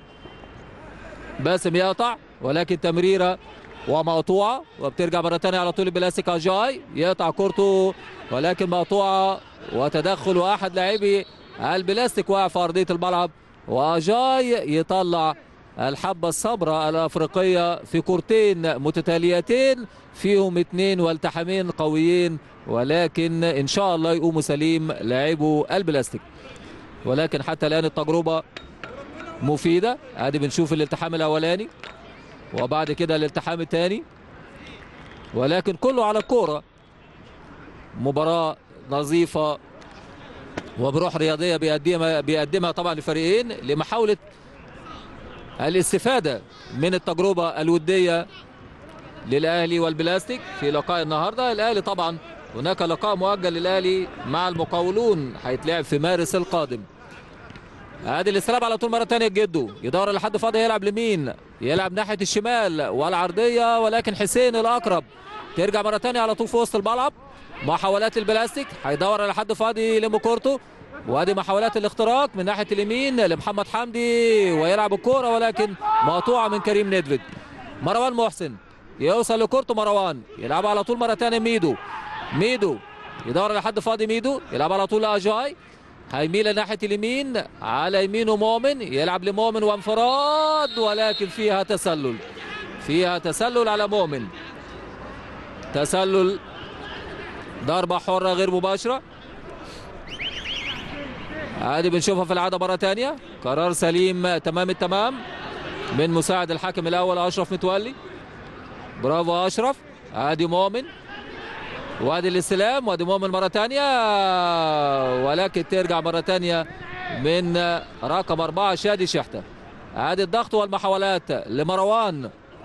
باسم يقطع ولكن تمريره ومقطوعه وبترجع مره ثانيه على طول البلاستيك اجاي يقطع كورته ولكن مقطوعه وتدخل واحد لاعبي البلاستيك واقع في ارضيه الملعب واجاي يطلع الحبه الصبراء الافريقيه في كورتين متتاليتين فيهم اثنين والتحامين قويين ولكن ان شاء الله يقوموا سليم لاعبو البلاستيك ولكن حتى الان التجربه مفيده ادي بنشوف الالتحام الاولاني وبعد كده الالتحام الثاني ولكن كله على الكوره مباراه نظيفه وبروح رياضيه بيقدمها بيقدمها طبعا الفريقين لمحاوله الاستفاده من التجربه الوديه للاهلي والبلاستيك في لقاء النهارده الاهلي طبعا هناك لقاء مؤجل للاهلي مع المقاولون هيتلعب في مارس القادم ادي الاستلام على طول مره ثانيه جدو يدور لحد فاضي يلعب لمين يلعب ناحيه الشمال والعرضيه ولكن حسين الاقرب ترجع مره ثانيه على طول في وسط الملعب محاولات البلاستيك هيدور على حد فاضي يلم كورته وادي محاولات الاختراق من ناحيه اليمين لمحمد حمدي ويلعب الكوره ولكن مقطوعه من كريم ندفد مروان محسن يوصل لكورته مروان يلعب على طول مره ثانيه ميدو ميدو يدور على حد فاضي ميدو يلعب على طول لاجاي هيميل ناحيه اليمين على يمينه مؤمن يلعب لمؤمن وانفراد ولكن فيها تسلل فيها تسلل على مؤمن تسلل ضربة حرة غير مباشرة عادي بنشوفها في العادة مرة ثانية قرار سليم تمام التمام من مساعد الحكم الأول أشرف متولي برافو أشرف عادي مؤمن وادي الاستلام وادي مؤمن مرة ثانية ولكن ترجع مرة ثانية من رقم أربعة شادي شحتة عادي الضغط والمحاولات لمروان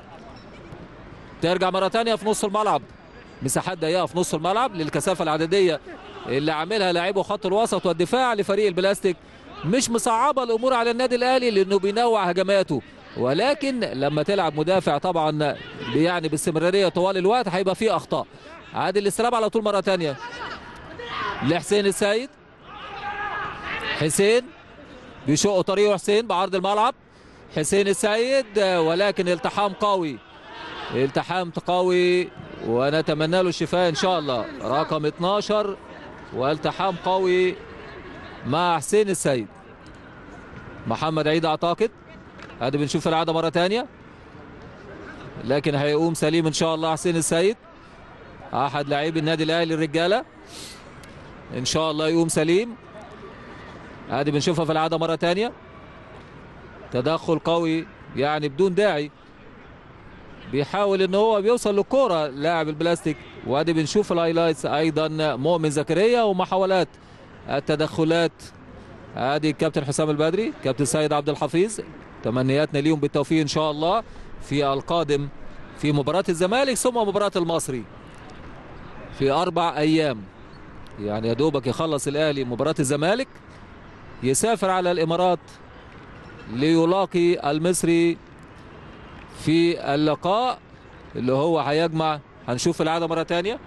ترجع مرة ثانية في نص الملعب مساحات ضيقه في نص الملعب للكثافه العدديه اللي عاملها لاعبو خط الوسط والدفاع لفريق البلاستيك مش مصعبه الامور على النادي الاهلي لانه بينوع هجماته ولكن لما تلعب مدافع طبعا يعني باستمراريه طوال الوقت هيبقى فيه اخطاء عادل الاستلام على طول مره ثانيه لحسين السيد حسين بيشق طريقه حسين بعرض الملعب حسين السيد ولكن التحام قوي التحام قوي ونتمنى له الشفاء ان شاء الله رقم 12 والتحام قوي مع حسين السيد محمد عيد اعتقد ادي بنشوف العاده مره ثانيه لكن هيقوم سليم ان شاء الله حسين السيد احد لاعبي النادي الاهلي الرجاله ان شاء الله يقوم سليم ادي بنشوفها في العاده مره ثانيه تدخل قوي يعني بدون داعي بيحاول ان هو بيوصل للكوره لاعب البلاستيك وادي بنشوف الهايلايتس ايضا مؤمن زكريا ومحاولات التدخلات ادي الكابتن حسام البدري كابتن سيد عبد الحفيظ تمنياتنا ليهم بالتوفيق ان شاء الله في القادم في مباراه الزمالك ثم مباراه المصري في اربع ايام يعني يا دوبك يخلص الاهلي مباراه الزمالك يسافر على الامارات ليلاقي المصري في اللقاء اللي هو هيجمع هنشوف العاده مره ثانيه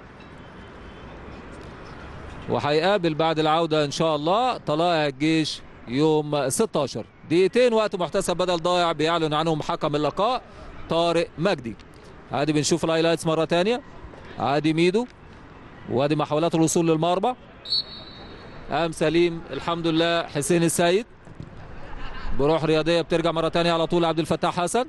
وهيقابل بعد العوده ان شاء الله طلائع الجيش يوم 16 دقيقتين وقت محتسب بدل ضايع بيعلن عنهم حكم اللقاء طارق مجدي عادي بنشوف الهايلايتس مره ثانيه عادي ميدو وادي محاولات الوصول للمرمى قام سليم الحمد لله حسين السيد بروح رياضيه بترجع مره ثانيه على طول عبد الفتاح حسن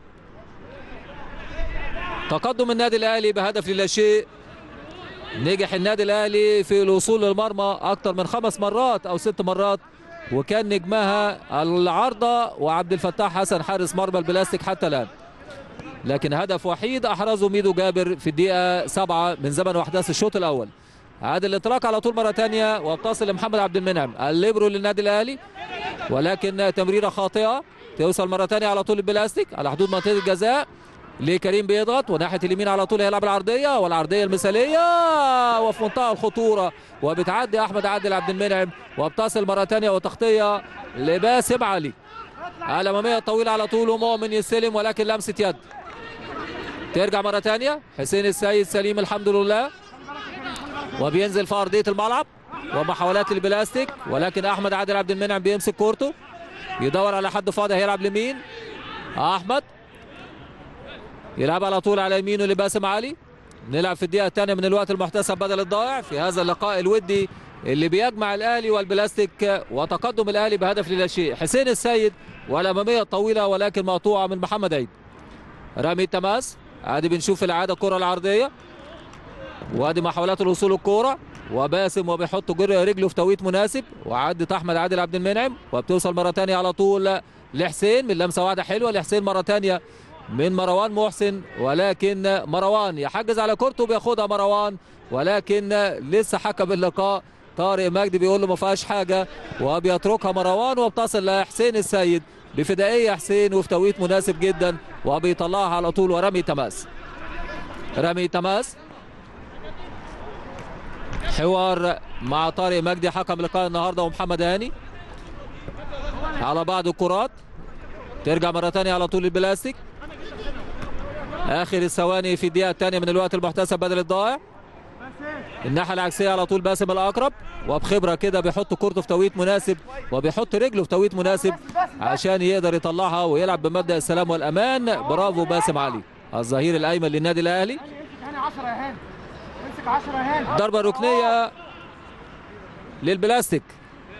تقدم النادي الاهلي بهدف لا شيء نجح النادي الاهلي في الوصول للمرمى اكثر من خمس مرات او ست مرات وكان نجمها العارضه وعبد الفتاح حسن حارس مرمى البلاستيك حتى الان لكن هدف وحيد احرزه ميدو جابر في الدقيقه سبعة من زمن واحداث الشوط الاول عاد الانطلاق على طول مره ثانيه وبتصل لمحمد عبد المنعم الليبرو للنادي الاهلي ولكن تمريره خاطئه توصل مره ثانيه على طول البلاستيك على حدود منطقه الجزاء لكريم بيضغط وناحيه اليمين على طول هيلعب العرضيه والعرضيه المثاليه وفي منتهى الخطوره وبتعدي احمد عادل عبد المنعم وبتصل مره ثانيه وتغطيه لباسم علي الاماميه طويله على طول ومؤمن يستلم ولكن لمسه يد ترجع مره ثانيه حسين السيد سليم الحمد لله وبينزل في ارضيه الملعب ومحاولات البلاستيك ولكن احمد عادل عبد المنعم بيمسك كورته يدور على حد فاضي هيلعب لمين احمد يلعب على طول على يمينه لباسم علي نلعب في الدقيقه الثانيه من الوقت المحتسب بدل الضائع في هذا اللقاء الودي اللي بيجمع الاهلي والبلاستيك وتقدم الاهلي بهدف لا شيء حسين السيد والاماميه طويله ولكن مقطوعه من محمد عيد رامي التماس عادي بنشوف العاده الكره العرضيه وادي محاولات الوصول الكوره وباسم وبيحط جر رجله في توقيت مناسب وعدت احمد عادل عبد المنعم وبتوصل مره ثانيه على طول لحسين من لمسه واحده حلوه لحسين مره ثانيه من مروان محسن ولكن مروان يحجز على كورته بياخدها مروان ولكن لسه حكم اللقاء طارق مجدي بيقول له ما فيهاش حاجه وبيتركها مروان وبتصل لحسين السيد بفدائيه حسين وفي توقيت مناسب جدا وبيطلعها على طول ورمي تماس رمي تماس حوار مع طارق مجدي حكم لقاء النهارده ومحمد هاني على بعض الكرات ترجع مره ثانيه على طول البلاستيك اخر الثواني في الدقيقه الثانيه من الوقت المحتسب بدل الضائع الناحيه العكسيه على طول باسم الاقرب وبخبره كده بيحط كورته في توقيت مناسب وبيحط رجله في توقيت مناسب عشان يقدر يطلعها ويلعب بمبدا السلام والامان برافو باسم علي الظهير الايمن للنادي الاهلي ضربه ركنيه للبلاستيك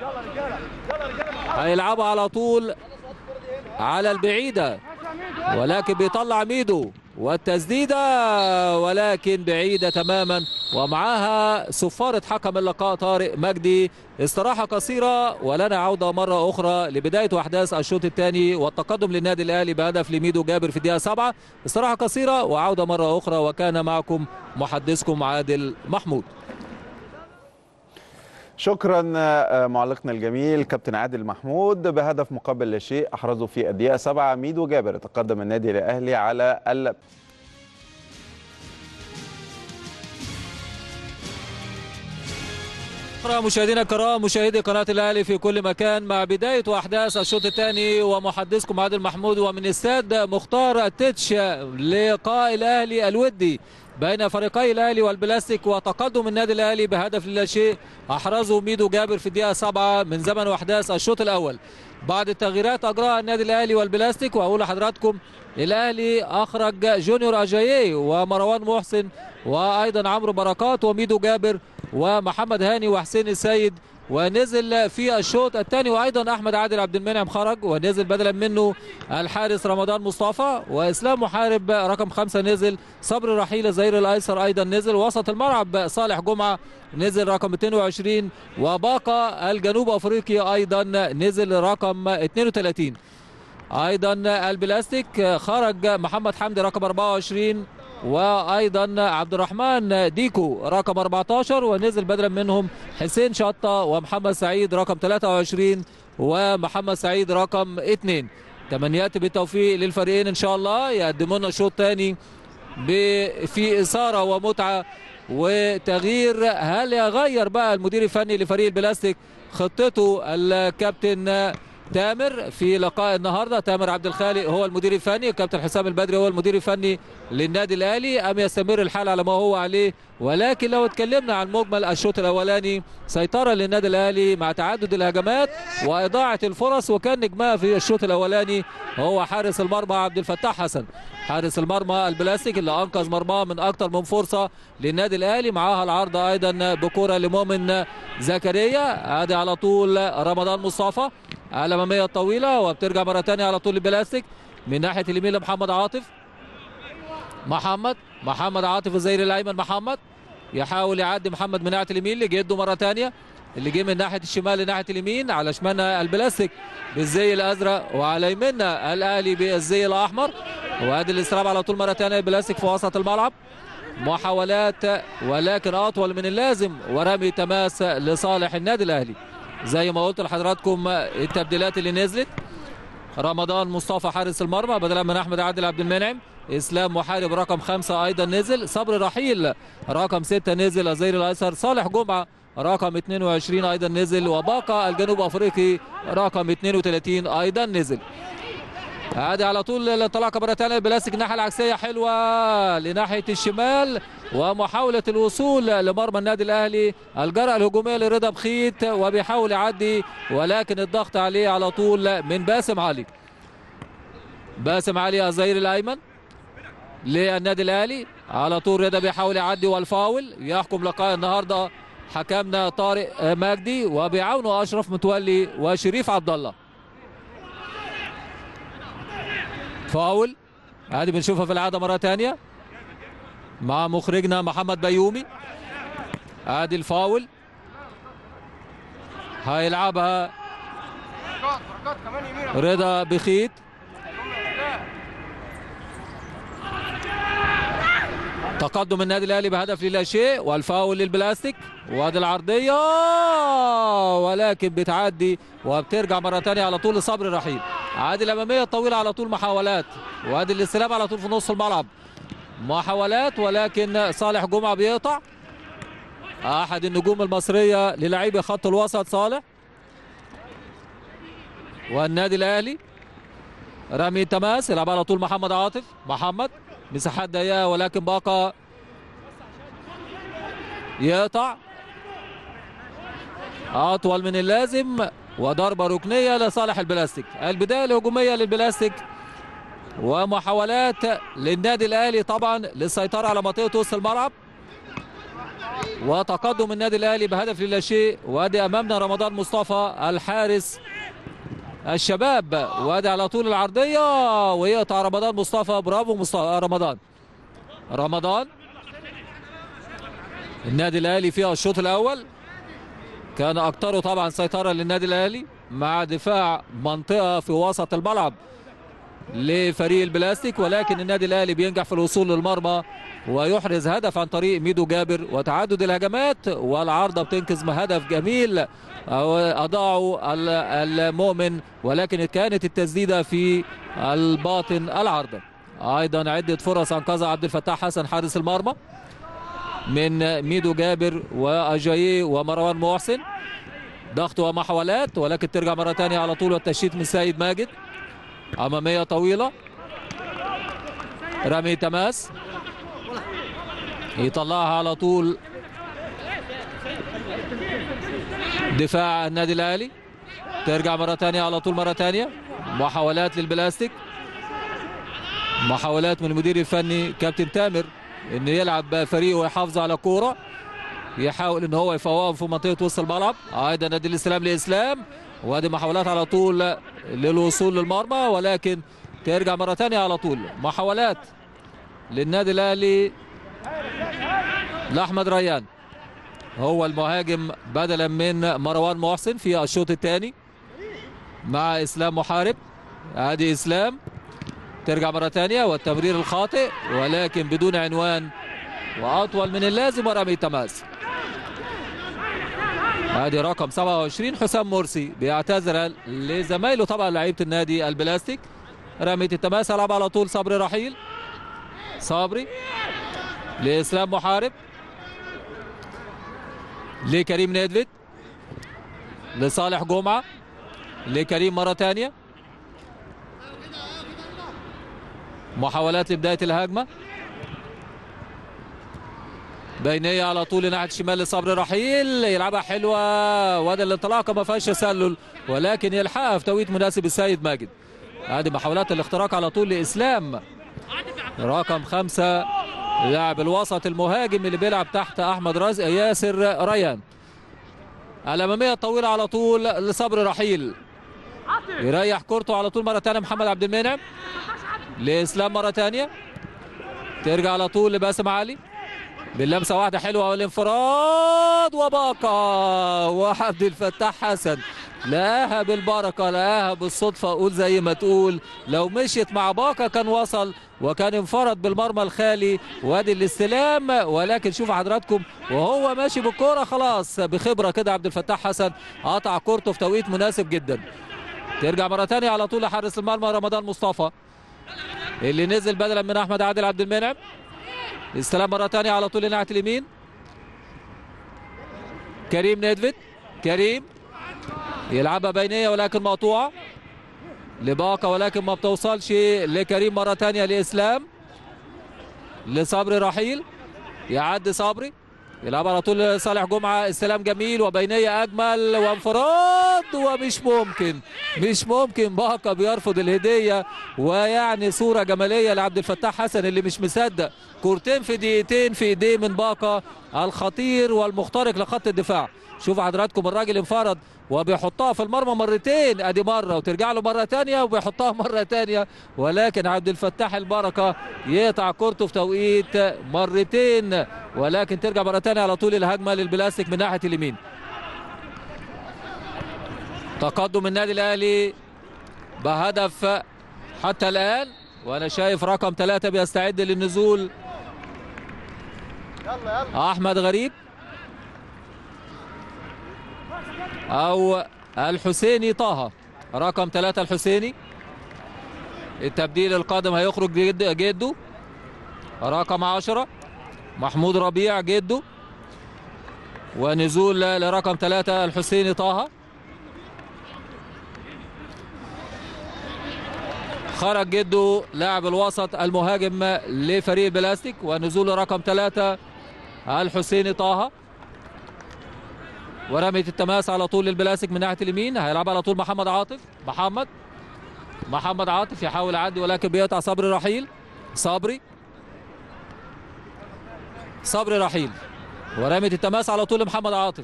هيلعبها على طول على البعيده ولكن بيطلع ميدو والتسديده ولكن بعيده تماما ومعاها صفاره حكم اللقاء طارق مجدي استراحه قصيره ولنا عوده مره اخرى لبدايه واحداث الشوط الثاني والتقدم للنادي الاهلي بهدف لميدو جابر في الدقيقه 7 استراحه قصيره وعوده مره اخرى وكان معكم محدثكم عادل محمود شكرا معلقنا الجميل كابتن عادل محمود بهدف مقابل لا شيء احرزه في الدقيقه 7 ميدو جابر تقدم النادي الاهلي على ال مشاهدينا الكرام مشاهدي قناه الاهلي في كل مكان مع بدايه واحداث الشوط الثاني ومحدثكم عادل محمود ومن استاد مختار التتش لقاء الاهلي الودي بين فريقي الاهلي والبلاستيك وتقدم النادي الاهلي بهدف لا شيء احرزه ميدو جابر في الدقيقه 7 من زمن واحداث الشوط الاول بعد التغييرات اجراها النادي الاهلي والبلاستيك واقول لحضراتكم الاهلي اخرج جونيور اجاييه ومروان محسن وايضا عمرو بركات وميدو جابر ومحمد هاني وحسين السيد ونزل في الشوط الثاني وايضا احمد عادل عبد المنعم خرج ونزل بدلا منه الحارس رمضان مصطفى واسلام محارب رقم خمسة نزل صبر رحيل الظهير الايسر ايضا نزل وسط الملعب صالح جمعه نزل رقم 22 وباقة الجنوب افريقي ايضا نزل رقم 32 ايضا البلاستيك خرج محمد حمدي رقم 24 وايضا عبد الرحمن ديكو رقم 14 ونزل بدلا منهم حسين شطه ومحمد سعيد رقم 23 ومحمد سعيد رقم 2 تمنيات بالتوفيق للفريقين ان شاء الله يقدموا لنا شوط ثاني في اثاره ومتعه وتغيير هل يغير بقى المدير الفني لفريق البلاستيك خطته الكابتن تامر في لقاء النهارده تامر عبد الخالق هو المدير الفني كابتن حسام البدري هو المدير الفني للنادي الاهلي ام يستمر الحال على ما هو عليه ولكن لو اتكلمنا عن مجمل الشوط الاولاني سيطره للنادي الاهلي مع تعدد الهجمات واضاعه الفرص وكان نجمها في الشوط الاولاني هو حارس المرمى عبد الفتاح حسن حارس المرمى البلاستيك اللي انقذ مرماه من اكثر من فرصه للنادي الاهلي معاها العارضه ايضا بكره لمؤمن زكريا ادي على طول رمضان مصطفى الاماميه الطويله وبترجع مره ثانيه على طول البلاستيك من ناحيه اليمين لمحمد عاطف محمد محمد عاطف الزير الايمن محمد يحاول يعدي محمد من ناحيه اليمين لجده مره ثانيه اللي جه من ناحيه الشمال لناحيه اليمين على شمالنا البلاستيك بالزي الازرق وعلى يميننا الاهلي بالزي الاحمر وادي الاستلام على طول مره ثانيه البلاستيك في وسط الملعب محاولات ولكن اطول من اللازم ورمي تماس لصالح النادي الاهلي زي ما قلت لحضراتكم التبديلات اللي نزلت رمضان مصطفى حارس المرمى بدلا من احمد عادل عبد المنعم اسلام محارب رقم خمسة ايضا نزل صبري رحيل رقم ستة نزل الزير الايسر صالح جمعه رقم 22 ايضا نزل وباقة الجنوب افريقي رقم 32 ايضا نزل عادي على طول الانطلاقه مره ثانيه بلاستيك الناحيه العكسيه حلوه لناحيه الشمال ومحاوله الوصول لمرمى النادي الاهلي الجرأه الهجوميه لرضا بخيت وبيحاول يعدي ولكن الضغط عليه على طول من باسم علي باسم علي الظهير الايمن للنادي الاهلي على طول رضا بيحاول يعدي والفاول يحكم لقاء النهارده حكمنا طارق مجدي وبيعاونه اشرف متولي وشريف عبد الله فاول ادي بنشوفها في العاده مره ثانيه مع مخرجنا محمد بيومي ادي الفاول هيلعبها رضا بخيت تقدم النادي الاهلي بهدف لا شيء والفاول للبلاستيك وادي العرضيه ولكن بتعدي وبترجع مره ثانيه على طول لصبري رحيل عادي الاماميه الطويله على طول محاولات وادي الاستلام على طول في نص الملعب محاولات ولكن صالح جمعه بيقطع احد النجوم المصريه للاعيبه خط الوسط صالح والنادي الاهلي رمي تماس يلعب على طول محمد عاطف محمد مساحات ضيقه ولكن باقة يقطع اطول من اللازم وضربه ركنيه لصالح البلاستيك البدايه الهجوميه للبلاستيك ومحاولات للنادي الاهلي طبعا للسيطره على منطقه وسط الملعب وتقدم النادي الاهلي بهدف لا شيء وادي امامنا رمضان مصطفى الحارس الشباب وادي على طول العرضيه ويقطع رمضان مصطفى برافو مصطفى رمضان رمضان النادي الاهلي فيها الشوط الاول كان اكثره طبعا سيطره للنادي الاهلي مع دفاع منطقه في وسط الملعب لفريق البلاستيك ولكن النادي الاهلي بينجح في الوصول للمرمى ويحرز هدف عن طريق ميدو جابر وتعدد الهجمات والعارضه بتنقذ هدف جميل اضاعوا المؤمن ولكن كانت التسديده في الباطن العارضه ايضا عده فرص انقذها عبد الفتاح حسن حارس المرمى من ميدو جابر واجاييه ومروان محسن ضغط ومحاولات ولكن ترجع مره ثانيه على طول والتشتيت من سيد ماجد اماميه طويله رمي تماس يطلعها على طول دفاع النادي الاهلي ترجع مره ثانيه على طول مره ثانيه محاولات للبلاستيك محاولات من المدير الفني كابتن تامر ان يلعب فريقه ويحافظ على كوره يحاول ان هو يفوقهم في منطقه وسط الملعب ايضا نادي الاسلام لاسلام وادي محاولات على طول للوصول للمرمى ولكن ترجع مره ثانيه على طول محاولات للنادي الاهلي لاحمد ريان هو المهاجم بدلا من مروان محسن في الشوط الثاني مع اسلام محارب ادي اسلام ترجع مره ثانيه والتمرير الخاطئ ولكن بدون عنوان واطول من اللازم ورمي تماس ادي رقم 27 حسام مرسي بيعتذر لزمايله طبعا لعيبه النادي البلاستيك رمية التماس يلعب على طول صبري رحيل صبري لاسلام محارب لكريم نيدفيد لصالح جمعه لكريم مره ثانيه محاولات لبدايه الهجمه بينيه على طول ناحيه الشمال لصبري رحيل يلعبها حلوه وادي الانطلاقه ما فيهاش تسلل ولكن يلحقها في توقيت مناسب السيد ماجد ادي محاولات الاختراق على طول لاسلام رقم خمسة لاعب الوسط المهاجم اللي بيلعب تحت احمد رزق ياسر ريان الاماميه الطويله على طول لصبري رحيل يريح كورته على طول مره ثانيه محمد عبد المنعم لاسلام مره ثانيه ترجع على طول لباسم علي باللمسه واحده حلوه والانفراد وباقة وعبد الفتاح حسن لقاها بالبركه لقاها بالصدفه قول زي ما تقول لو مشيت مع باقة كان وصل وكان انفرد بالمرمى الخالي وادي الاستلام ولكن شوف حضراتكم وهو ماشي بالكوره خلاص بخبره كده عبد الفتاح حسن قطع كورته في توقيت مناسب جدا ترجع مره ثانيه على طول لحارس المرمى رمضان مصطفى اللي نزل بدلا من احمد عادل عبد المنعم استلام مره ثانيه على طول ناحيه اليمين كريم نيدفيد كريم يلعبها بينيه ولكن مقطوعه لباقه ولكن ما بتوصلش لكريم مره ثانيه لاسلام لصبري رحيل يعدي صبري يلعب على طول لصالح جمعه استلام جميل وبينيه اجمل وانفراد ومش ممكن مش ممكن باقه بيرفض الهديه ويعني صوره جماليه لعبد الفتاح حسن اللي مش مصدق كورتين في دقيقتين في ايديه من باقه الخطير والمخترق لخط الدفاع شوف حضراتكم الراجل انفرد وبيحطها في المرمى مرتين ادي مره وترجع له مره ثانيه وبيحطها مره ثانيه ولكن عبد الفتاح البركه يقطع كورته في توقيت مرتين ولكن ترجع مره ثانيه على طول الهجمه للبلاستيك من ناحيه اليمين تقدم النادي الاهلي بهدف حتى الان وانا شايف رقم ثلاثة بيستعد للنزول احمد غريب او الحسيني طه رقم ثلاثة الحسيني التبديل القادم هيخرج جد جده رقم عشرة محمود ربيع جده ونزول لرقم ثلاثة الحسيني طه خرج جده لاعب الوسط المهاجم لفريق البلاستيك ونزول رقم ثلاثة الحسيني طه ورمية التماس على طول للبلاستيك من ناحية اليمين هيلعب على طول محمد عاطف محمد محمد عاطف يحاول يعدي ولكن بيقطع صبري رحيل صبري صبري رحيل ورمية التماس على طول لمحمد عاطف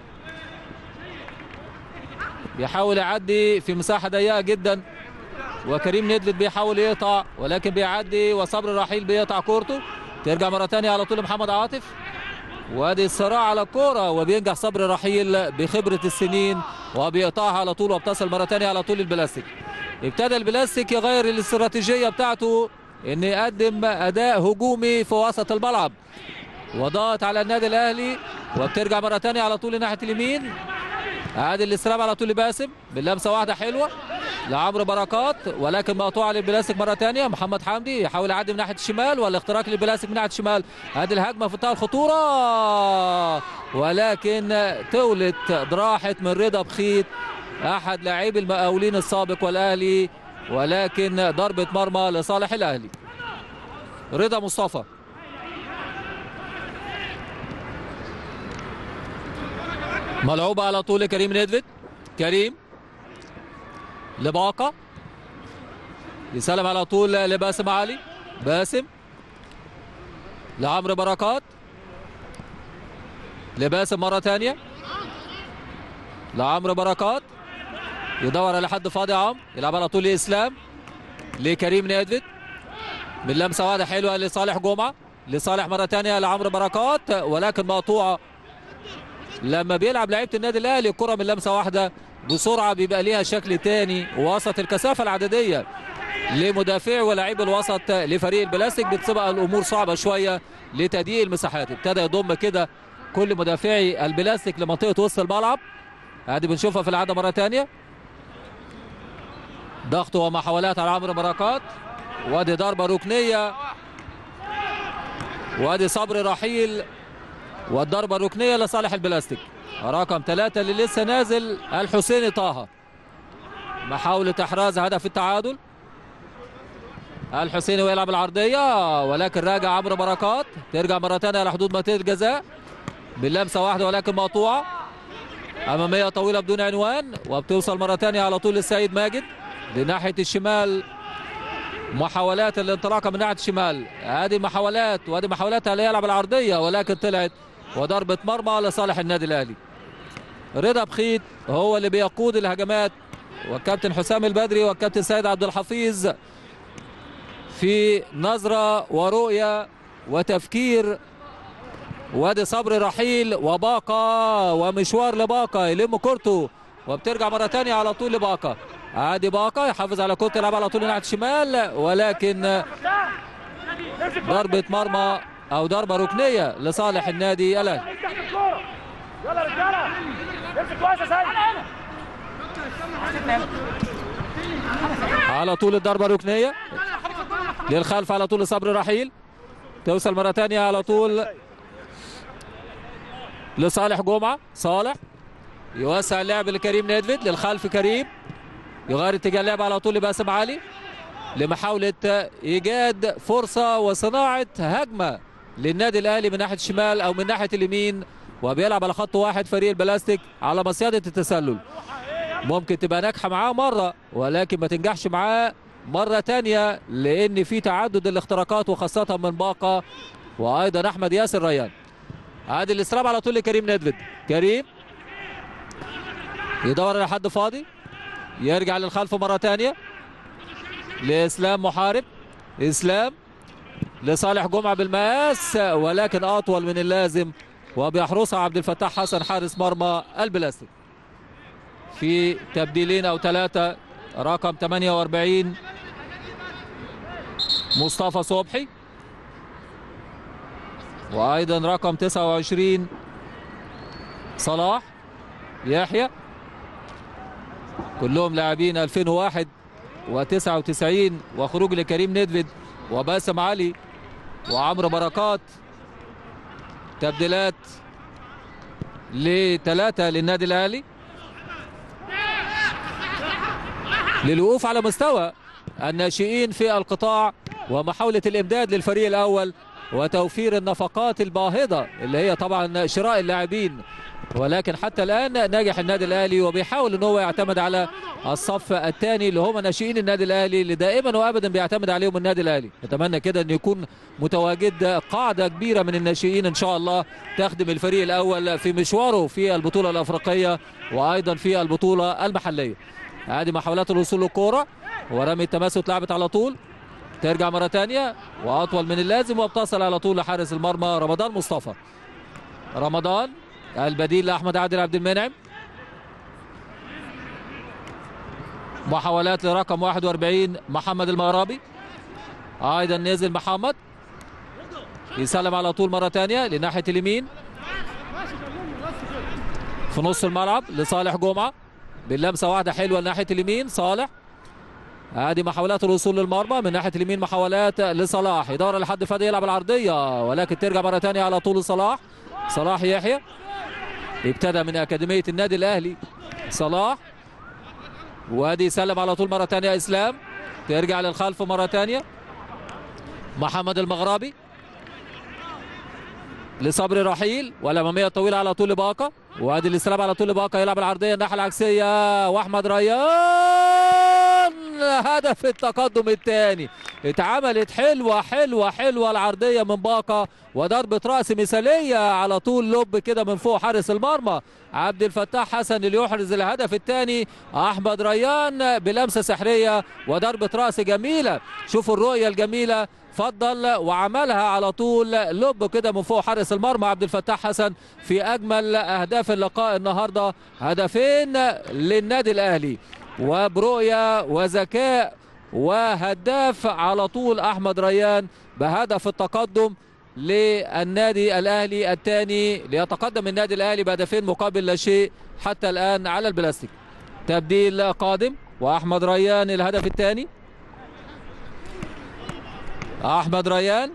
بيحاول يعدي في مساحة ضيقة جدا وكريم ندلت بيحاول يقطع ولكن بيعدي وصبري رحيل بيقطع كورته ترجع مرة ثانية على طول محمد عاطف وادي الصراع على الكوره وبينجح صبري رحيل بخبره السنين وبيقطعها على طول وبتصل مره ثانيه على طول البلاستيك ابتدى البلاستيك يغير الاستراتيجيه بتاعته ان يقدم اداء هجومي في وسط الملعب وضغط على النادي الاهلي وبترجع مره ثانيه على طول ناحيه اليمين عادل الاستلام على طول لباسم باللمسه واحده حلوه لعمرو بركات ولكن مقطوعه للبلاستيك مره ثانيه محمد حمدي يحاول يعدي من ناحيه الشمال والاختراق للبلاستيك من ناحيه الشمال ادي الهجمه في منتهى الخطوره ولكن تولت راحت من رضا بخيت احد لاعبي المقاولين السابق والاهلي ولكن ضربه مرمى لصالح الاهلي رضا مصطفى ملعوبة على طول لكريم نيدفيد كريم لباقة يسلم على طول لباسم علي باسم لعمرو بركات لباسم مرة ثانية لعمرو بركات يدور على حد فاضي عمرو يلعب على طول لإسلام لكريم نيدفيد من لمسة واحدة حلوة لصالح جمعة لصالح مرة ثانية لعمرو بركات ولكن مقطوعة لما بيلعب لعيبة النادي الأهلي الكرة من لمسة واحدة بسرعة بيبقى ليها شكل تاني وسط الكثافة العددية لمدافعي ولاعيب الوسط لفريق البلاستيك بتبقى الأمور صعبة شوية لتضييق المساحات ابتدى يضم كده كل مدافعي البلاستيك لمنطقة وسط الملعب ادي بنشوفها في العادة مرة تانية ضغط ومحاولات على عمرو بركات وادي ضربة ركنية وادي صبري رحيل والضربة الركنية لصالح البلاستيك رقم ثلاثة اللي لسه نازل الحسيني طه محاولة إحراز هدف التعادل الحسيني ويلعب العرضية ولكن راجع عمرو بركات ترجع مرة ثانية على حدود منطقة الجزاء باللمسة واحدة ولكن مقطوعة أمامية طويلة بدون عنوان وبتوصل مرة ثانية على طول للسيد ماجد لناحية الشمال محاولات الانطلاقة من ناحية الشمال هذه محاولات وهذه محاولات اللي يلعب العرضية ولكن طلعت وضربة مرمى لصالح النادي الأهلي رضا بخيت هو اللي بيقود الهجمات والكابتن حسام البدري والكابتن سيد عبد الحفيظ في نظرة ورؤية وتفكير وادي صبري رحيل وباقة ومشوار لباقة يلم كورته وبترجع مرة تانية على طول لباقة عادي باقة يحافظ على كورته يلعب على طول ناحية الشمال ولكن ضربة مرمى أو ضربة ركنية لصالح النادي الأهلي يلا رجاله امسك كويس يا سيد على طول الضربة الركنية للخلف على طول صبري رحيل توصل مرة تانية على طول لصالح جمعة صالح يوسع اللعب لكريم نيدفيد للخلف كريم يغير اتجاه اللعب على طول لباسم علي لمحاولة إيجاد فرصة وصناعة هجمة للنادي الأهلي من ناحية الشمال أو من ناحية اليمين وبيلعب على خط واحد فريق البلاستيك على مصيدة التسلل ممكن تبقى ناجحة معاه مرة ولكن ما تنجحش معاه مرة تانية لأن في تعدد الاختراقات وخاصة من باقة وأيضا أحمد ياسر ريان عادي الاستلام على طول لكريم ندفد كريم يدور على حد فاضي يرجع للخلف مرة تانية لإسلام محارب إسلام لصالح جمعة بالمقاس ولكن أطول من اللازم وبيحرسها عبد الفتاح حسن حارس مرمى البلاستيك في تبديلين أو ثلاثة رقم 48 مصطفى صبحي وأيضا رقم 29 صلاح يحيى كلهم لاعبين 2001 و99 وخروج لكريم ندفد وباسم علي وعمرو بركات تبديلات لثلاثة للنادي الأهلي للوقوف على مستوى الناشئين في القطاع ومحاولة الإمداد للفريق الأول وتوفير النفقات الباهظة اللي هي طبعا شراء اللاعبين ولكن حتى الآن ناجح النادي الأهلي وبيحاول ان هو يعتمد على الصف الثاني اللي هم ناشئين النادي الأهلي اللي دائما وأبدا بيعتمد عليهم النادي الأهلي نتمنى كده أن يكون متواجد قاعدة كبيرة من الناشئين إن شاء الله تخدم الفريق الأول في مشواره في البطولة الأفريقية وأيضا في البطولة المحلية هذه محاولات الوصول للكورة ورمي التماس اتلعبت على طول ترجع مرة تانية وأطول من اللازم وبتصل على طول لحارس المرمى رمضان مصطفى رمضان البديل لأحمد عادل عبد المنعم محاولات لرقم 41 محمد المغربي أيضا نزل محمد يسلم على طول مرة تانية لناحية اليمين في نص الملعب لصالح جمعة باللمسة واحدة حلوة لناحية اليمين صالح هذه محاولات الوصول للمرمى من ناحيه اليمين محاولات لصلاح يدور لحد فادي يلعب العرضيه ولكن ترجع مره ثانيه على طول صلاح صلاح يحيى ابتدى من اكاديميه النادي الاهلي صلاح وادي يسلم على طول مره ثانيه اسلام ترجع للخلف مره ثانيه محمد المغربي لصبري رحيل والاماميه طويله على طول باقه وادي الاستلام على طول باقه يلعب العرضيه الناحيه العكسيه واحمد ريان هدف التقدم الثاني اتعملت حلوه حلوه حلوه العرضيه من باقه وضربه راس مثاليه على طول لب كده من فوق حارس المرمى عبد الفتاح حسن اللي يحرز الهدف الثاني احمد ريان بلمسه سحريه وضربه راس جميله شوفوا الرؤيه الجميله فضل وعملها على طول لب كده من فوق حارس المرمى عبد الفتاح حسن في اجمل اهداف اللقاء النهارده هدفين للنادي الاهلي وبرؤيه وذكاء وهداف على طول احمد ريان بهدف التقدم للنادي الاهلي الثاني ليتقدم النادي الاهلي بهدفين مقابل لا شيء حتى الان على البلاستيك تبديل قادم واحمد ريان الهدف الثاني احمد ريان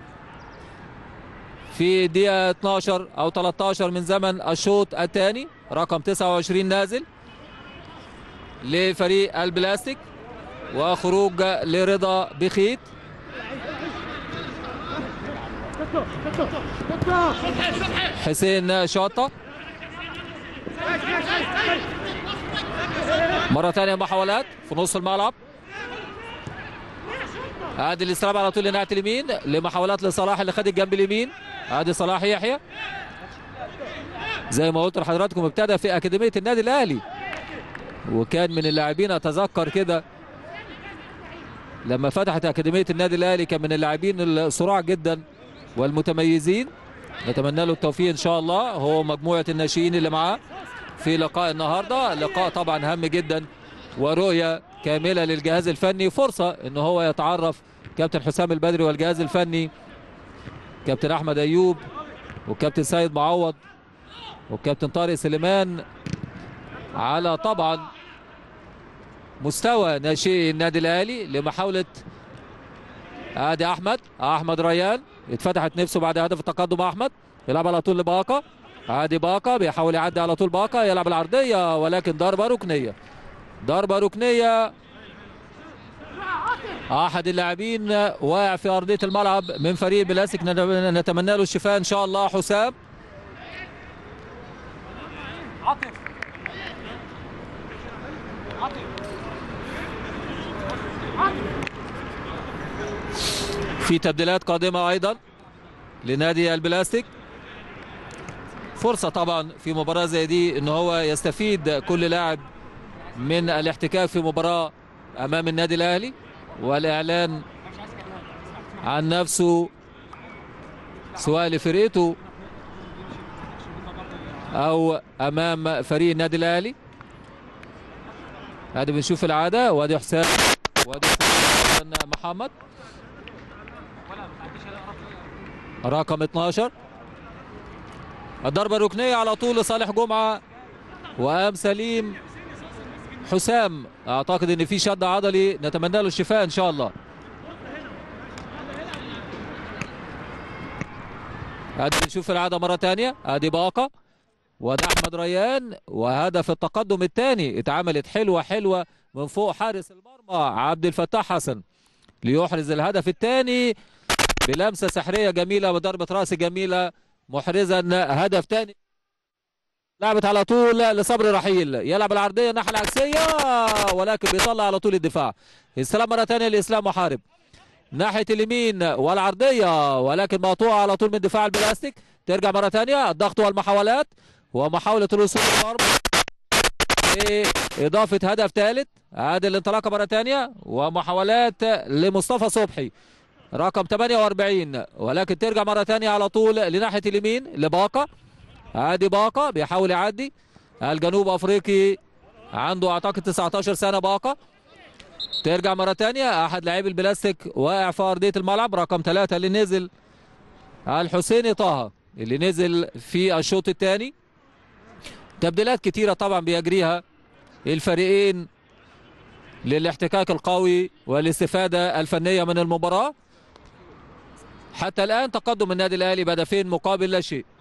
في دقيقة 12 او 13 من زمن الشوط الثاني رقم 29 نازل لفريق البلاستيك وخروج لرضا بخيت حسين شاطة مرة ثانية محاولات في نص الملعب ادي الاستلام على طول لناحيه اليمين لمحاولات لصلاح اللي خد الجنب اليمين ادي صلاح يحيى زي ما قلت لحضراتكم ابتدى في اكاديميه النادي الاهلي وكان من اللاعبين اتذكر كده لما فتحت اكاديميه النادي الاهلي كان من اللاعبين الصراع جدا والمتميزين نتمنى له التوفيق ان شاء الله هو مجموعه الناشئين اللي معاه في لقاء النهارده لقاء طبعا هام جدا ورؤيه كامله للجهاز الفني فرصه ان هو يتعرف كابتن حسام البدري والجهاز الفني كابتن احمد ايوب وكابتن سيد معوض وكابتن طارق سليمان على طبعا مستوى ناشئي النادي الاهلي لمحاوله ادي احمد احمد ريان اتفتحت نفسه بعد هدف التقدم احمد يلعب على طول لباقه ادي باقه بيحاول يعدي على طول باقه يلعب العرضيه ولكن ضربه ركنيه ضربه ركنيه احد اللاعبين واقع في ارضيه الملعب من فريق بلاسك نتمنى له الشفاء ان شاء الله حسام عاطف عاطف في تبديلات قادمه ايضا لنادي البلاستيك فرصه طبعا في مباراه زي دي ان هو يستفيد كل لاعب من الاحتكاك في مباراه امام النادي الاهلي والاعلان عن نفسه سواء لفرقته او امام فريق النادي الاهلي ادي بنشوف العاده وادي حسام وادي حسام محمد رقم 12 الضربه الركنيه على طول لصالح جمعه وقام سليم حسام اعتقد ان في شد عضلي نتمنى له الشفاء ان شاء الله ادي نشوف العاده مره ثانيه ادي باقه وده احمد ريان وهدف التقدم الثاني اتعملت حلوه حلوه من فوق حارس المرمى عبد الفتاح حسن ليحرز الهدف الثاني بلمسه سحريه جميله وضربه راس جميله محرزا هدف ثاني لعبت على طول لصبري رحيل يلعب العرضيه الناحيه العكسيه ولكن بيطلع على طول الدفاع استلام مره ثانيه لاسلام محارب ناحيه اليمين والعرضيه ولكن مقطوعه على طول من دفاع البلاستيك ترجع مره ثانيه الضغط والمحاولات ومحاوله الوصول للمرمى اضافه هدف ثالث عاد الانطلاقه مره ثانيه ومحاولات لمصطفى صبحي رقم 48 ولكن ترجع مره ثانيه على طول لناحيه اليمين لباقه ادي باقه بيحاول يعدي الجنوب افريقي عنده اعتقد 19 سنه باقه ترجع مره ثانيه احد لاعبي البلاستيك واقع في ارضيه الملعب رقم ثلاثة اللي نزل الحسيني طه اللي نزل في الشوط الثاني تبديلات كتيره طبعا بيجريها الفريقين للاحتكاك القوي والاستفاده الفنيه من المباراه حتى الان تقدم النادي الاهلي بهدفين مقابل لا شيء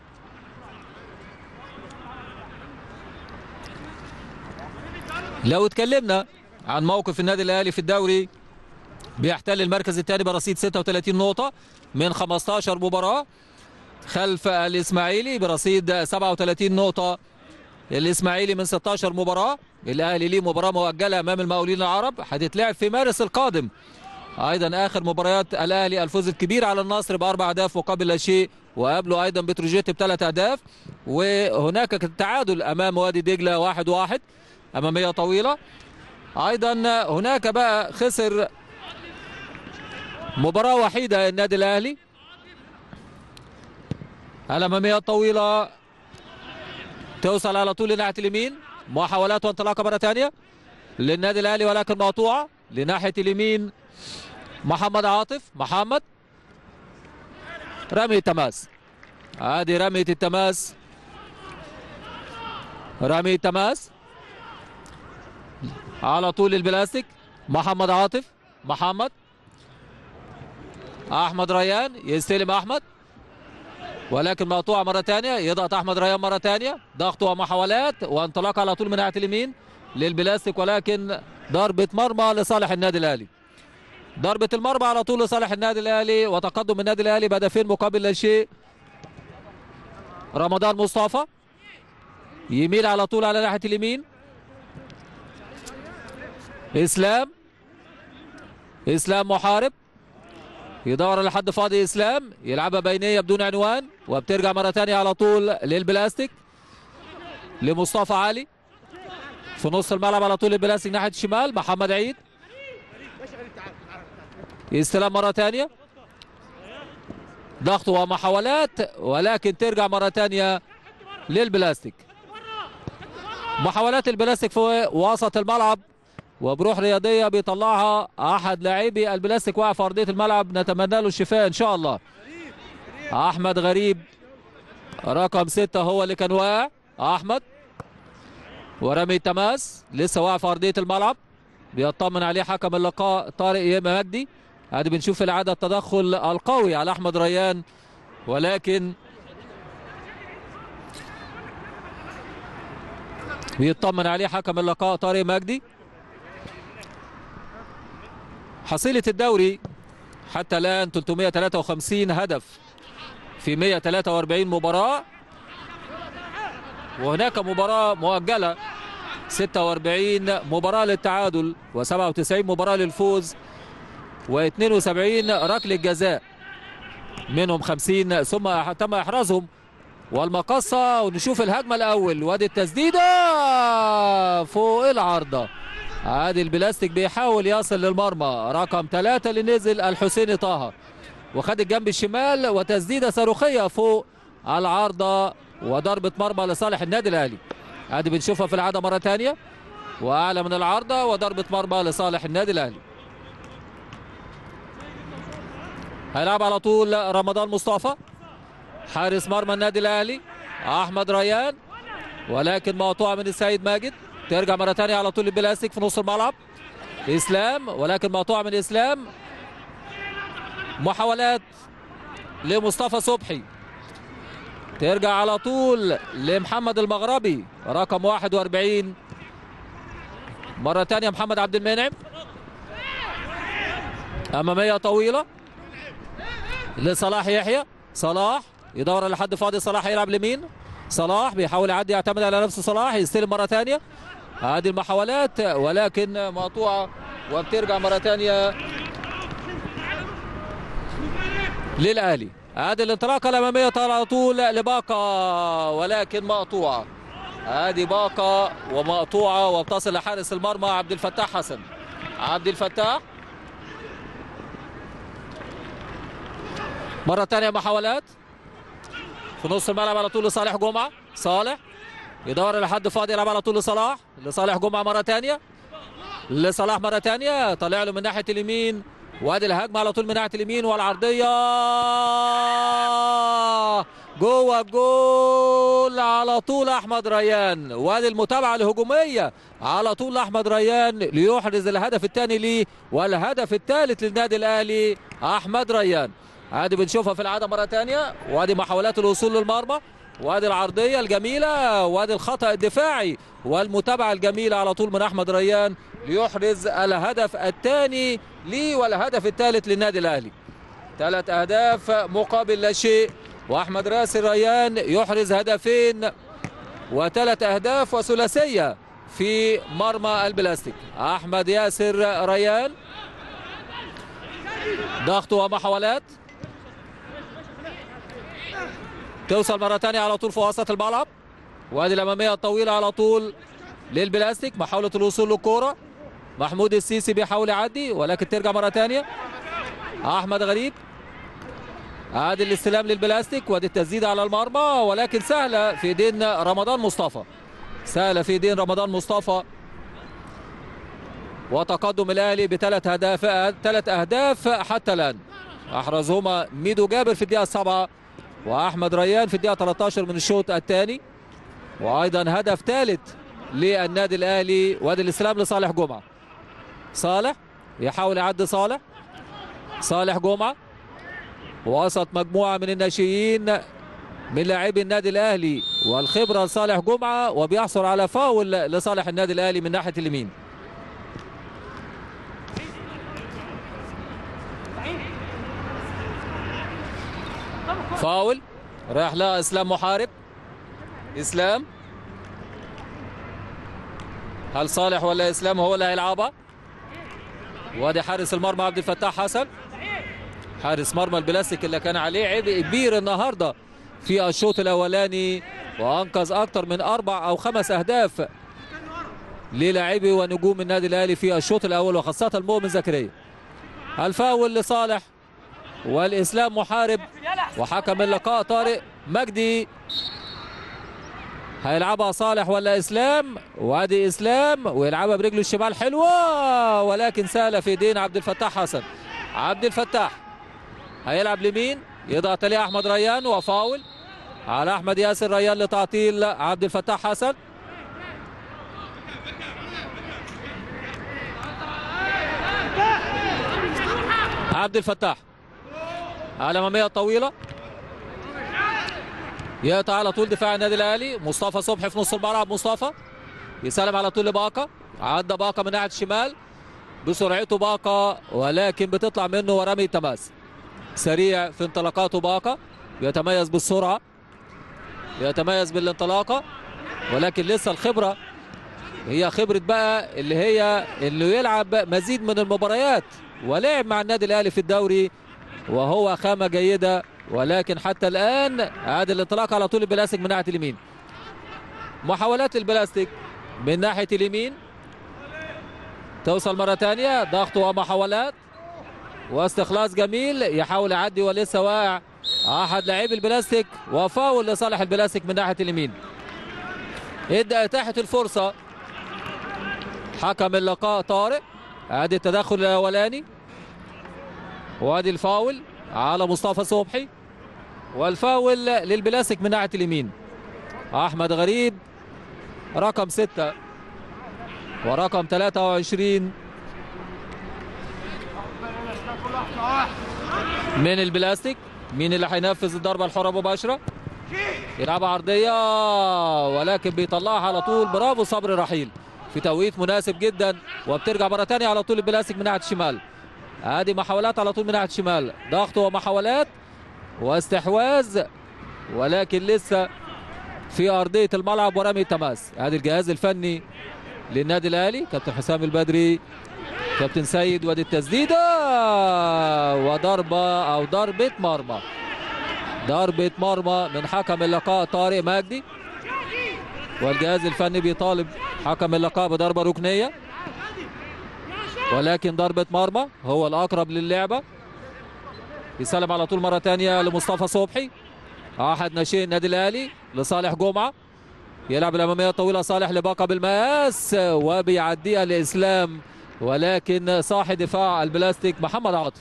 لو اتكلمنا عن موقف النادي الاهلي في الدوري بيحتل المركز الثاني برصيد 36 نقطه من 15 مباراه خلف الاسماعيلي برصيد 37 نقطة الاسماعيلي من 16 مباراة الاهلي ليه مباراة مؤجلة امام المقاولين العرب هتتلعب في مارس القادم ايضا اخر مباريات الاهلي الفوز الكبير على النصر باربع اهداف مقابل لا شيء وقابله ايضا بتروجيت بثلاث اهداف وهناك تعادل امام وادي دجله واحد واحد اماميه طويله ايضا هناك بقى خسر مباراه وحيده النادي الاهلي الاماميه الطويله توصل على طول لناحيه اليمين محاولات وانطلاقه مره ثانيه للنادي الاهلي ولكن مقطوعه لناحيه اليمين محمد عاطف محمد رمي التماس هذه رمية التماس رمي التماس على طول البلاستيك محمد عاطف محمد احمد ريان يستلم احمد ولكن مقطوعه مره ثانيه يضغط احمد ريان مره ثانيه ضغط ومحاولات وانطلاق على طول من ناحيه اليمين للبلاستيك ولكن ضربه مرمى لصالح النادي الاهلي ضربه المرمى على طول لصالح النادي الاهلي وتقدم النادي الاهلي بهدفين مقابل لا شيء رمضان مصطفى يميل على طول على ناحيه اليمين اسلام اسلام محارب يدور لحد فاضي اسلام يلعبها بينيه بدون عنوان وبترجع مره ثانيه على طول للبلاستيك لمصطفى علي في نص الملعب على طول البلاستيك ناحيه الشمال محمد عيد استلام مره ثانيه ضغط ومحاولات ولكن ترجع مره ثانيه للبلاستيك محاولات البلاستيك في وسط الملعب وبروح رياضيه بيطلعها احد لاعبي البلاستيك واقع في ارضيه الملعب نتمنى له الشفاء ان شاء الله احمد غريب رقم ستة هو اللي كان واقع احمد ورمي تماس لسه واقع في ارضيه الملعب بيطمن عليه حكم اللقاء طارق يما مجدي ادي بنشوف العاده التدخل القوي على احمد ريان ولكن بيطمن عليه حكم اللقاء طارق مجدي حصيلة الدوري حتى الآن 353 هدف في 143 مباراة وهناك مباراة مؤجلة 46 مباراة للتعادل و97 مباراة للفوز و72 ركلة جزاء منهم 50 ثم تم إحرازهم والمقصة ونشوف الهجمة الأول وادي التسديدة فوق العارضة عادي البلاستيك بيحاول يصل للمرمى رقم ثلاثة اللي نزل الحسيني طه وخد الجنب الشمال وتسديدة صاروخية فوق العارضة وضربة مرمى لصالح النادي الأهلي عادي بنشوفها في العادة مرة ثانية وأعلى من العارضة وضربة مرمى لصالح النادي الأهلي هيلعب على طول رمضان مصطفى حارس مرمى النادي الأهلي أحمد ريان ولكن مقطوعة من السيد ماجد ترجع مرة ثانية على طول البلاستيك في نص الملعب إسلام ولكن مقطوعة من إسلام محاولات لمصطفى صبحي ترجع على طول لمحمد المغربي رقم 41 مرة ثانية محمد عبد المنعم أمامية طويلة لصلاح يحيى صلاح يدور لحد فاضي صلاح يلعب لمين صلاح بيحاول يعدي يعتمد على نفسه صلاح يستلم مرة ثانية هذه المحاولات ولكن مقطوعة وبترجع مرة ثانية للأهلي هذه الانطلاقة الأمامية طالعة على طول لباقة ولكن مقطوعة هذه باقة ومقطوعة وبتصل لحارس المرمى عبد الفتاح حسن عبد الفتاح مرة ثانية محاولات في نص الملعب على طول لصالح جمعة صالح يدور لحد فاضي يلعب على طول لصلاح لصالح جمعة مرة ثانية لصلاح مرة ثانية طلع له من ناحية اليمين وادي الهجمة على طول من ناحية اليمين والعرضية جوه الجول على طول احمد ريان وادي المتابعة الهجومية على طول احمد ريان ليحرز الهدف الثاني ليه والهدف الثالث للنادي الاهلي احمد ريان عادي بنشوفها في العادة مرة ثانية وادي محاولات الوصول للمرمى وادي العرضية الجميلة وادي الخطأ الدفاعي والمتابعة الجميلة على طول من أحمد ريان ليحرز الهدف الثاني ليه والهدف الثالث للنادي الأهلي ثلاث أهداف مقابل لا شيء واحمد راسل ريان يحرز هدفين وثلاث اهداف وثلاثيه في مرمى البلاستيك احمد ياسر ريان ضغط ومحاولات توصل مره ثانيه على طول في وسط الملعب وادي الاماميه الطويله على طول للبلاستيك محاوله الوصول للكوره محمود السيسي بيحاول يعدي ولكن ترجع مره ثانيه احمد غريب ادي الاستلام للبلاستيك وادي التسديده على المرمى ولكن سهله في ايدين رمضان مصطفى سهله في ايدين رمضان مصطفى وتقدم الاهلي بثلاث اهداف ثلاث اهداف حتى الان احرزهما ميدو جابر في الدقيقه السابعه واحمد ريان في الدقيقه 13 من الشوط الثاني وايضا هدف ثالث للنادي الاهلي وادي الاستلام لصالح جمعه صالح يحاول يعدي صالح صالح جمعه وسط مجموعه من الناشئين من لاعبي النادي الاهلي والخبره لصالح جمعه وبيحصل على فاول لصالح النادي الاهلي من ناحيه اليمين فاول رايح لها اسلام محارب اسلام هل صالح ولا اسلام هو اللي هيلعبها وادي حارس المرمى عبد الفتاح حسن حارس مرمى البلاستيك اللي كان عليه عبء كبير النهارده في الشوط الاولاني وانقذ اكثر من اربع او خمس اهداف للاعبي ونجوم النادي الاهلي في الشوط الاول وخاصه المؤمن زكريا الفاول لصالح والاسلام محارب وحكم اللقاء طارق مجدي هيلعبها صالح ولا اسلام وادي اسلام ويلعبها برجله الشمال حلوه ولكن سهله في ايدين عبد الفتاح حسن عبد الفتاح هيلعب لمين يضغط عليه احمد ريان وفاول على احمد ياسر ريان لتعطيل عبد الفتاح حسن عبد الفتاح الاماميه الطويله يقطع على طول دفاع النادي الاهلي مصطفى صبحي في نص الملعب مصطفى يسلم على طول لباقه عدى باقه من ناحيه الشمال بسرعته باقه ولكن بتطلع منه ورمي التماس سريع في انطلاقاته باقه يتميز بالسرعه يتميز بالانطلاقه ولكن لسه الخبره هي خبره بقى اللي هي انه يلعب مزيد من المباريات ولعب مع النادي الاهلي في الدوري وهو خامه جيده ولكن حتى الان عاد الانطلاق على طول البلاستيك من ناحيه اليمين محاولات البلاستيك من ناحيه اليمين توصل مره ثانيه ضغط ومحاولات واستخلاص جميل يحاول يعدي ولسه واقع احد لاعبي البلاستيك وفاول لصالح البلاستيك من ناحيه اليمين ادى اتاحه الفرصه حكم اللقاء طارق ادي التدخل الاولاني وادي الفاول على مصطفى صبحي والفاول للبلاستيك من ناحيه اليمين احمد غريب رقم ستة ورقم 23 من البلاستيك مين اللي هينفذ الضربه الحره مباشره يلعبها عرضيه ولكن بيطلعها على طول برافو صبري رحيل في توقيت مناسب جدا وبترجع مره ثانيه على طول البلاستيك من ناحيه الشمال ادي محاولات على طول من ناحيه الشمال ضغط ومحاولات واستحواذ ولكن لسه في ارضيه الملعب ورمي التماس ادي الجهاز الفني للنادي الاهلي كابتن حسام البدري كابتن سيد وادي التسديده وضربه او ضربه مرمى ضربه مرمى من حكم اللقاء طارق مجدي والجهاز الفني بيطالب حكم اللقاء بضربه ركنيه ولكن ضربه مرمى هو الاقرب للعبه يسلم على طول مره ثانيه لمصطفى صبحي احد ناشئين النادي الاهلي لصالح جمعه يلعب الاماميه الطويله صالح لباقه بالمقاس وبيعديها لاسلام ولكن صاحب دفاع البلاستيك محمد عاطف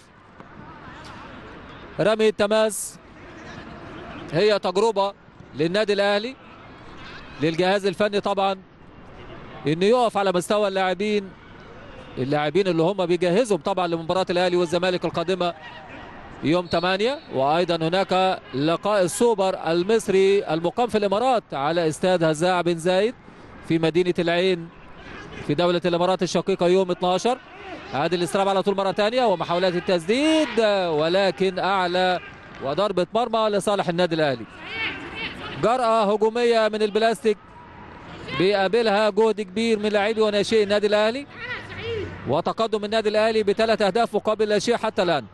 رمي التماس هي تجربه للنادي الاهلي للجهاز الفني طبعا انه يقف على مستوى اللاعبين اللاعبين اللي هم بيجهزهم طبعا لمباراه الاهلي والزمالك القادمه يوم 8 وايضا هناك لقاء السوبر المصري المقام في الامارات على استاد هزاع بن زايد في مدينه العين في دوله الامارات الشقيقه يوم 12 هذه الاستلام على طول مره ثانيه ومحاولات التسديد ولكن اعلى وضربة مرمى لصالح النادي الأهلي جرأة هجومية من البلاستيك بيقابلها جهد كبير من لاعبي وناشئي النادي الأهلي وتقدم النادي الأهلي بثلاث أهداف مقابل لا شيء حتى الآن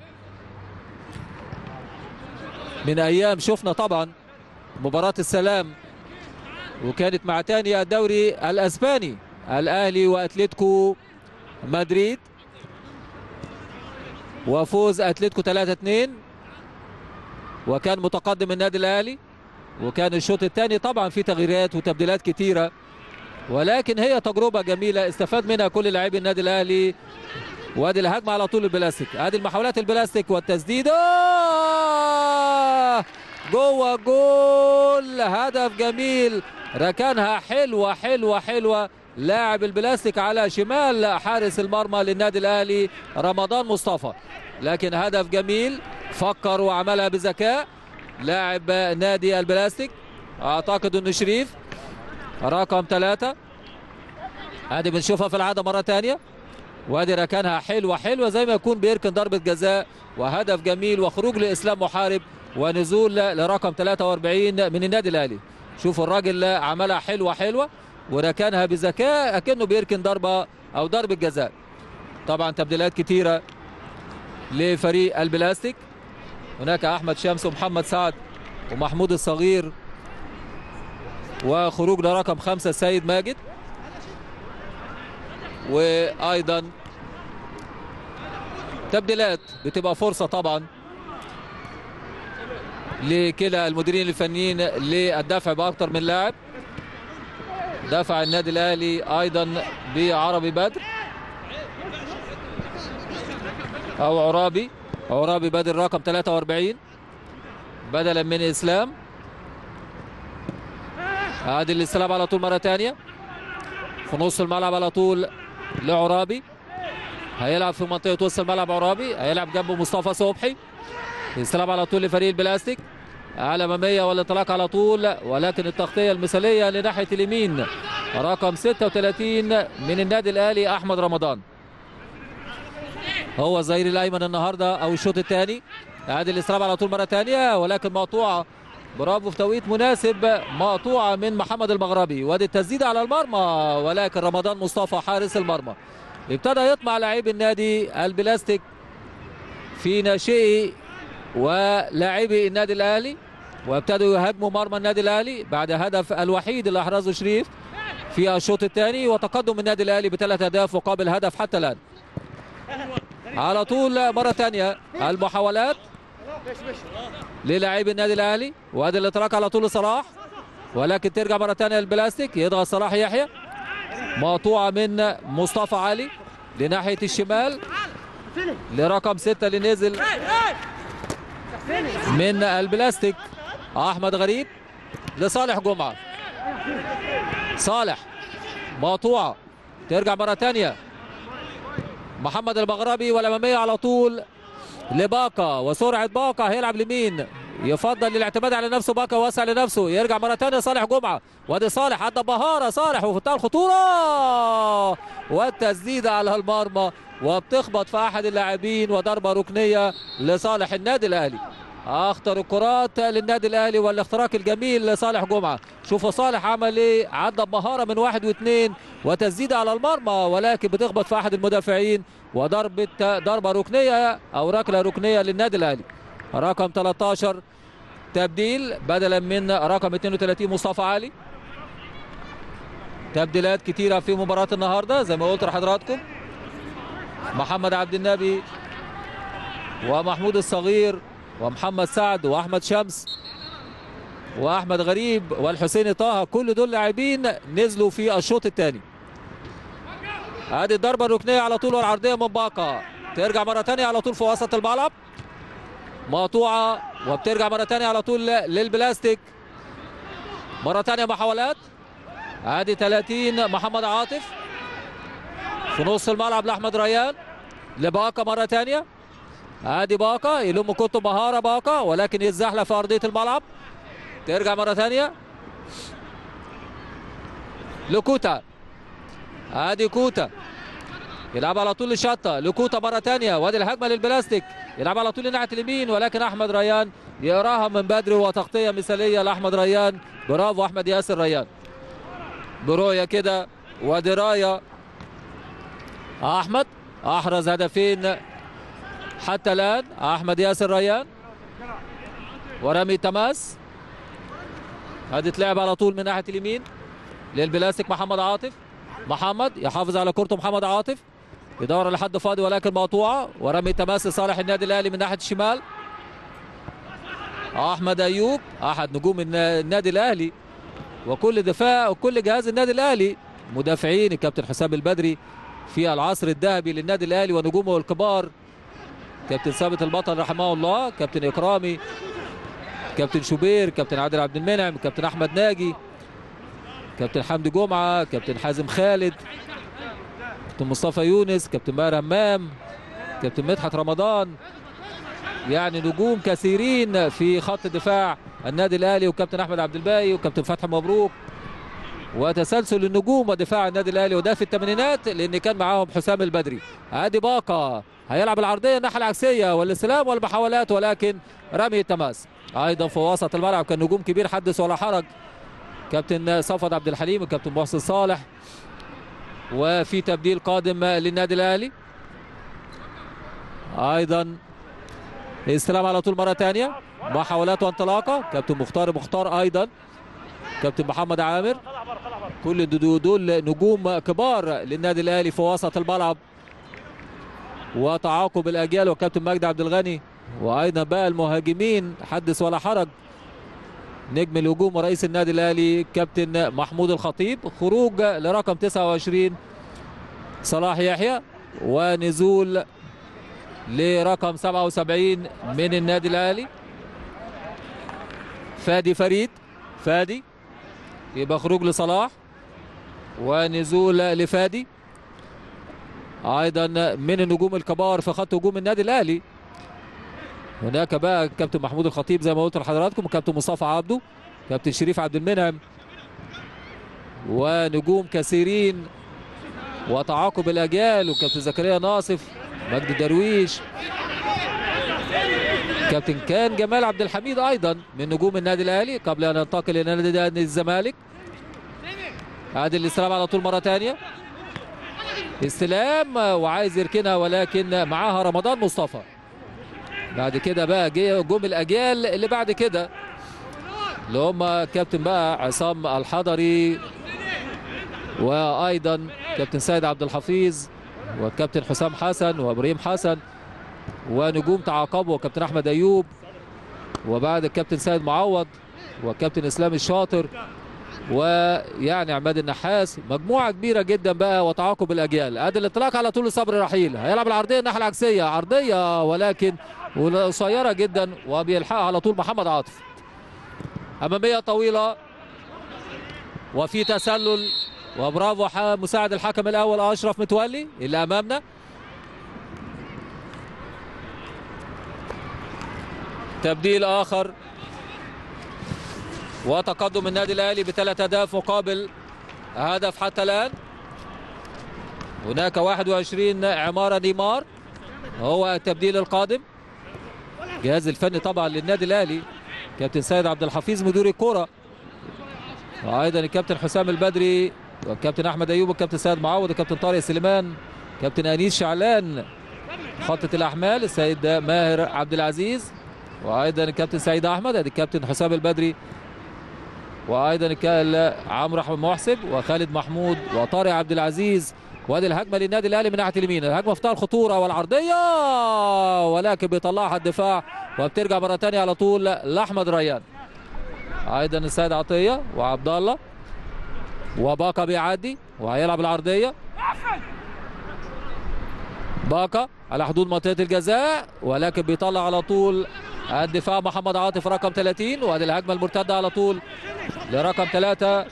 من أيام شفنا طبعا مباراة السلام وكانت مع تاني الدوري الأسباني الأهلي وأتلتيكو مدريد وفوز أتلتيكو 3-2 وكان متقدم النادي الأهلي وكان الشوط الثاني طبعا في تغييرات وتبديلات كتيرة ولكن هي تجربة جميلة استفاد منها كل لاعبي النادي الأهلي وادي الهجمة على طول البلاستيك ادي المحاولات البلاستيك والتسديدة جوه جول هدف جميل ركنها حلوة حلوة حلوة لاعب البلاستيك على شمال حارس المرمى للنادي الأهلي رمضان مصطفى لكن هدف جميل فكر وعملها بذكاء لاعب نادي البلاستيك اعتقد انه شريف رقم ثلاثة ادي بنشوفها في العادة مرة ثانية وادي ركنها حلوة حلوة زي ما يكون بيركن ضربة جزاء وهدف جميل وخروج لإسلام محارب ونزول لرقم 43 من النادي الأهلي شوفوا الراجل عملها حلوة حلوة وركنها بذكاء أكنه بيركن ضربة أو ضربة جزاء طبعا تبديلات كتيرة لفريق البلاستيك هناك أحمد شمس ومحمد سعد ومحمود الصغير وخروج لرقم خمسة سيد ماجد وايضا تبديلات بتبقى فرصه طبعا لكلا المديرين الفنيين للدفع باكثر من لاعب دفع النادي الاهلي ايضا بعربي بدر او عرابي عرابي بدر رقم 43 بدلا من اسلام ادي الاستلام على طول مره ثانيه في نص الملعب على طول لعرابي هيلعب في منطقه وسط الملعب عرابي هيلعب جنبه مصطفى صبحي استلام على طول لفريق البلاستيك على اماميه والانطلاق على طول ولكن التغطيه المثاليه لناحيه اليمين رقم 36 من النادي الاهلي احمد رمضان هو الظهير الايمن النهارده او الشوط الثاني ادي الاستلام على طول مره ثانيه ولكن مقطوعه برافو في توقيت مناسب مقطوعه من محمد المغربي وادي التسديده على المرمى ولكن رمضان مصطفى حارس المرمى ابتدى يطمع لاعب النادي البلاستيك في ناشئي ولاعبي النادي الاهلي وابتدوا يهاجموا مرمى النادي الاهلي بعد هدف الوحيد اللي احرزه شريف في الشوط الثاني وتقدم النادي الاهلي بثلاث اهداف مقابل هدف حتى الان على طول مره ثانيه المحاولات للاعبي النادي الاهلي وادي الاتراك على طول صلاح ولكن ترجع مره ثانيه للبلاستيك يضغط صلاح يحيى مقطوعه من مصطفى علي لناحيه الشمال لرقم ستة اللي نزل من البلاستيك احمد غريب لصالح جمعه صالح مقطوعه ترجع مره ثانيه محمد المغربي والاماميه على طول لباكا وسرعه باكا هيلعب لمين يفضل الاعتماد على نفسه باكا واسع لنفسه يرجع مره ثانيه صالح جمعه وادي صالح عدى بهاره صالح وفتح الخطوره والتسديده على المرمى وبتخبط في احد اللاعبين وضربه ركنيه لصالح النادي الاهلي اخطر الكرات للنادي الاهلي والاختراق الجميل لصالح جمعه شوفوا صالح عمل ايه عدى بمهاره من واحد واثنين وتسديده على المرمى ولكن بتخبط في احد المدافعين وضربه ضربه ركنيه او ركله ركنيه للنادي الاهلي رقم 13 تبديل بدلا من رقم 32 مصطفى علي تبديلات كتيره في مباراه النهارده زي ما قلت لحضراتكم محمد عبد النبي ومحمود الصغير ومحمد سعد واحمد شمس واحمد غريب والحسين طه كل دول لاعبين نزلوا في الشوط الثاني ادي الضربه الركنيه على طول والعرضيه من باقه ترجع مره ثانيه على طول في وسط الملعب مقطوعه وبترجع مره ثانيه على طول للبلاستيك مره ثانيه محاولات ادي 30 محمد عاطف في نص الملعب لاحمد ريان لباقه مره ثانيه ادي باقه يلم كوتو مهاره باقه ولكن يتزحلق في ارضيه الملعب ترجع مره ثانيه لكوتا ادي كوتا يلعب على طول لشطه لكوتا مره ثانيه وادي الهجمه للبلاستيك يلعب على طول لناحيه اليمين ولكن احمد ريان يقراها من بدري وتغطيه مثاليه لاحمد ريان برافو احمد ياسر ريان برؤيه كده ودرايه احمد احرز هدفين حتى الان احمد ياسر ريان ورمي تماس هذه تلعب على طول من ناحيه اليمين للبلاستيك محمد عاطف محمد يحافظ على كورته محمد عاطف يدور لحد فاضي ولكن مقطوعه ورمي تماس لصالح النادي الاهلي من ناحيه الشمال احمد ايوب احد نجوم النادي الاهلي وكل دفاع وكل جهاز النادي الاهلي مدافعين الكابتن حسام البدري في العصر الذهبي للنادي الاهلي ونجومه الكبار كابتن ثابت البطل رحمه الله كابتن اكرامي كابتن شوبير كابتن عادل عبد المنعم كابتن احمد ناجي كابتن حمدي جمعه كابتن حازم خالد كابتن مصطفى يونس كابتن ماهر همام كابتن مدحت رمضان يعني نجوم كثيرين في خط دفاع النادي الاهلي وكابتن احمد عبد الباقي وكابتن فتحي مبروك وتسلسل النجوم ودفاع النادي الاهلي وده في الثمانينات لان كان معاهم حسام البدري ادي باقه هيلعب العرضيه الناحيه العكسيه والاستلام والمحاولات ولكن رمي التماس ايضا في وسط الملعب كان نجوم كبير حدث ولا حرج كابتن صفد عبد الحليم وكابتن محسن صالح وفي تبديل قادم للنادي الاهلي ايضا استلام على طول مره ثانيه محاولات وانطلاقه كابتن مختار مختار ايضا كابتن محمد عامر كل دول نجوم كبار للنادي الاهلي في وسط الملعب وتعاقب الاجيال وكابتن مجدي عبد الغني وايضا بقى المهاجمين حدث ولا حرج نجم الهجوم ورئيس النادي الاهلي كابتن محمود الخطيب خروج لرقم 29 صلاح يحيى ونزول لرقم 77 من النادي الاهلي فادي فريد فادي يبقى خروج لصلاح ونزول لفادي ايضا من النجوم الكبار في خط هجوم النادي الاهلي هناك بقى كابتن محمود الخطيب زي ما قلت لحضراتكم وكابتن مصطفى عبده كابتن شريف عبد المنعم ونجوم كثيرين وتعاقب الاجيال وكابتن زكريا ناصف مجدي درويش كابتن كان جمال عبد الحميد ايضا من نجوم النادي الاهلي قبل ان ينتقل الى نادي الزمالك ادي الاستلام على طول مره ثانيه استلام وعايز يركنها ولكن معاها رمضان مصطفى بعد كده بقى جه جم الاجيال اللي بعد كده اللي هم كابتن بقى عصام الحضري وايضا كابتن سيد عبد الحفيظ وكابتن حسام حسن وابراهيم حسن ونجوم تعاقبوا وكابتن احمد ايوب وبعد الكابتن سيد معوض وكابتن اسلام الشاطر ويعني عماد النحاس مجموعه كبيره جدا بقى وتعاقب الاجيال ادي الاطلاق على طول صبري رحيل هيلعب العرضيه الناحيه العكسيه عرضيه ولكن قصيره جدا وبيلحقها على طول محمد عاطف اماميه طويله وفي تسلل وبرافو مساعد الحكم الاول اشرف متولي اللي امامنا تبديل اخر وتقدم النادي الاهلي بثلاث اهداف مقابل هدف حتى الان هناك 21 عماره نيمار هو التبديل القادم الجهاز الفني طبعا للنادي الاهلي كابتن سيد عبد الحفيظ مدير الكره وايضا الكابتن حسام البدري والكابتن احمد ايوب والكابتن سيد معوض الكابتن طارق سليمان كابتن انيس شعلان خطة الاحمال السيد ماهر عبد العزيز وايضا الكابتن سعيد احمد ادي الكابتن حسام البدري وايضا عمرو احمد محسب وخالد محمود وطارق عبد العزيز وادي الهجمه للنادي الاهلي من ناحيه اليمين الهجمه في الخطوره والعرضيه ولكن بيطلعها الدفاع وبترجع مره ثانيه على طول لاحمد ريان ايضا السيد عطيه وعبد الله وباكا بيعدي وهيلعب العرضيه باكا على حدود منطقه الجزاء ولكن بيطلع على طول الدفاع محمد عاطف رقم 30 وادي الهجمه المرتده على طول لرقم ثلاثة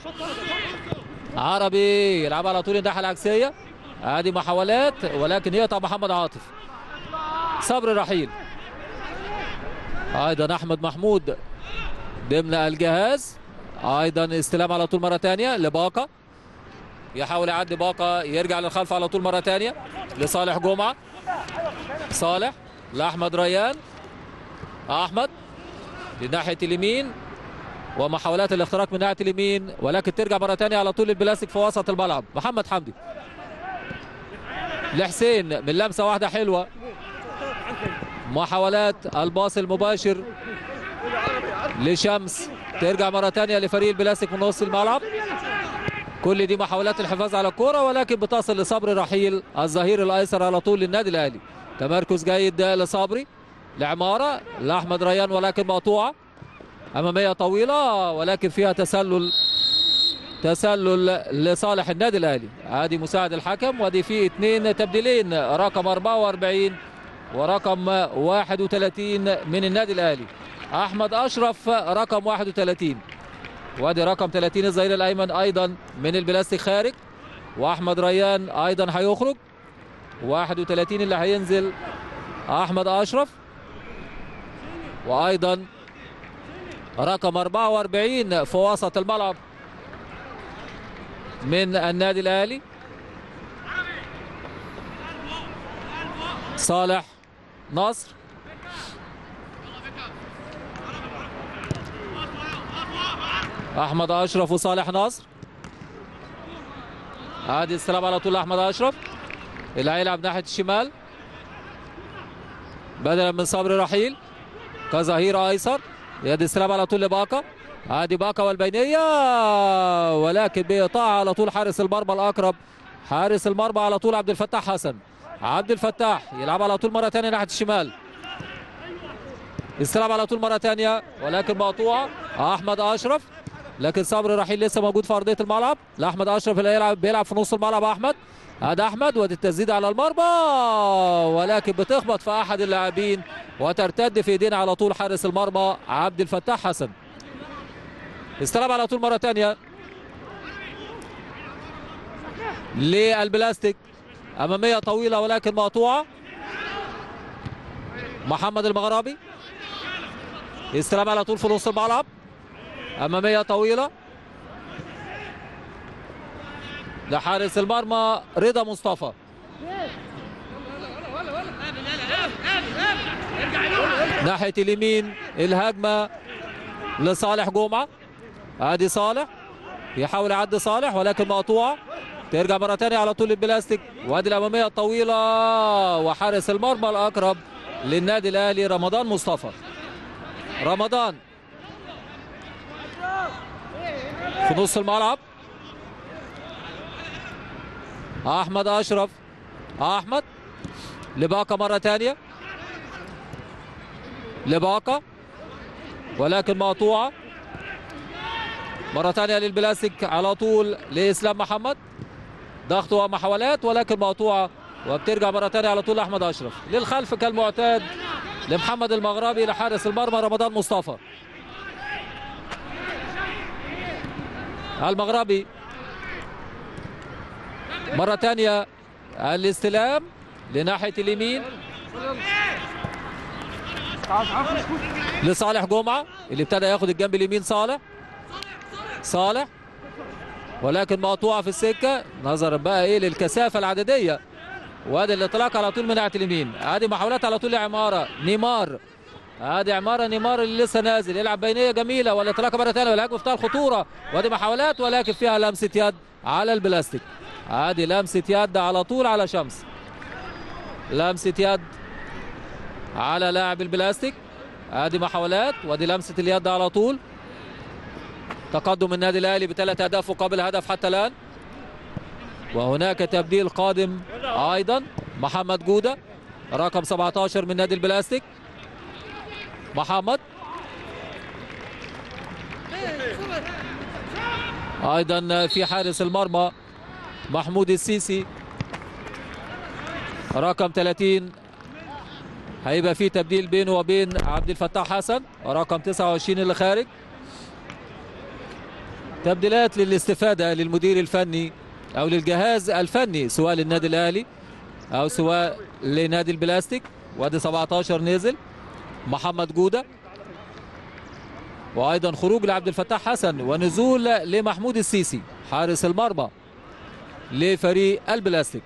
عربي يلعب على طول الناحيه العكسيه ادي محاولات ولكن يقطع محمد عاطف صبر رحيل ايضا احمد محمود ضمن الجهاز ايضا استلام على طول مره ثانيه لباقه يحاول يعدي باقة يرجع للخلف على طول مرة تانية لصالح جمعة صالح لأحمد ريان أحمد لناحية اليمين ومحاولات الاختراق من ناحية اليمين ولكن ترجع مرة تانية على طول البلاستيك في وسط الملعب محمد حمدي لحسين من لمسة واحدة حلوة محاولات الباص المباشر لشمس ترجع مرة تانية لفريق البلاستيك من نص الملعب كل دي محاولات الحفاظ على الكرة ولكن بتصل لصبري رحيل الظهير الأيسر على طول للنادي الأهلي تمركز جيد لصبري لعمارة لأحمد ريان ولكن مقطوعة أمامية طويلة ولكن فيها تسلل تسلل لصالح النادي الأهلي ادي مساعد الحكم ودي فيه اثنين تبديلين رقم 44 ورقم 31 من النادي الأهلي أحمد أشرف رقم 31 وادي رقم 30 الظهير الايمن ايضا من البلاستيك خارج واحمد ريان ايضا هيخرج 31 اللي هينزل احمد اشرف وايضا رقم 44 في وسط الملعب من النادي الاهلي صالح نصر احمد اشرف وصالح نصر ادي السلام على طول احمد اشرف اللي هيلعب ناحيه الشمال بدلا من صبري رحيل كظهير ايسر يدي السلام على طول لباكا ادي باكا والبينيه ولكن بيقطعها على طول حارس المرمى الاقرب حارس المرمى على طول عبد الفتاح حسن عبد الفتاح يلعب على طول مره ثانيه ناحيه الشمال السلام على طول مره ثانيه ولكن مقطوعه احمد اشرف لكن صبري رحيل لسه موجود في ارضيه الملعب لاحمد اشرف اللي يلعب بيلعب في نص الملعب احمد ادي احمد ودي التسديد على المرمى ولكن بتخبط في احد اللاعبين وترتد في ايدين على طول حارس المرمى عبد الفتاح حسن استلم على طول مره ثانيه للبلاستيك اماميه طويله ولكن مقطوعه محمد المغربي استلم على طول في نص الملعب اماميه طويله لحارس المرمى رضا مصطفى ناحيه اليمين الهجمه لصالح جمعه ادي صالح يحاول يعدي صالح ولكن مقطوعه ترجع مره ثانيه على طول البلاستيك وادي الاماميه الطويله وحارس المرمى الاقرب للنادي الاهلي رمضان مصطفى رمضان في نص الملعب احمد اشرف احمد لباقة مرة ثانية لباقة ولكن مقطوعة مرة ثانية للبلاستيك على طول لإسلام محمد ضغط ومحاولات ولكن مقطوعة وبترجع مرة ثانية على طول لأحمد أشرف للخلف كالمعتاد لمحمد المغربي لحارس المرمى رمضان مصطفى المغربي مرة ثانية الاستلام لناحية اليمين لصالح جمعة اللي ابتدى ياخد الجنب اليمين صالح صالح ولكن مقطوعة في السكة نظرا بقى ايه للكثافة العددية وادي الاطلاق على طول من ناحية اليمين ادي محاولات على طول لعمارة نيمار ادي عماره نيمار اللي لسه نازل يلعب بينيه جميله والاطلاق مره ثانيه والهجمه في الخطوره وادي محاولات ولكن فيها لمسه يد على البلاستيك ادي لمسه يد على طول على شمس لمسه يد على لاعب البلاستيك ادي محاولات وادي لمسه اليد على طول تقدم النادي الاهلي بثلاث اهداف مقابل هدف حتى الان وهناك تبديل قادم ايضا محمد جوده رقم 17 من نادي البلاستيك محمد ايضا في حارس المرمى محمود السيسي رقم 30 هيبقى في تبديل بينه وبين عبد الفتاح حسن رقم 29 اللي خارج تبديلات للاستفاده للمدير الفني او للجهاز الفني سواء للنادي الاهلي او سواء لنادي البلاستيك وادي 17 نزل محمد جوده وايضا خروج لعبد الفتاح حسن ونزول لمحمود السيسي حارس المرمى لفريق البلاستيك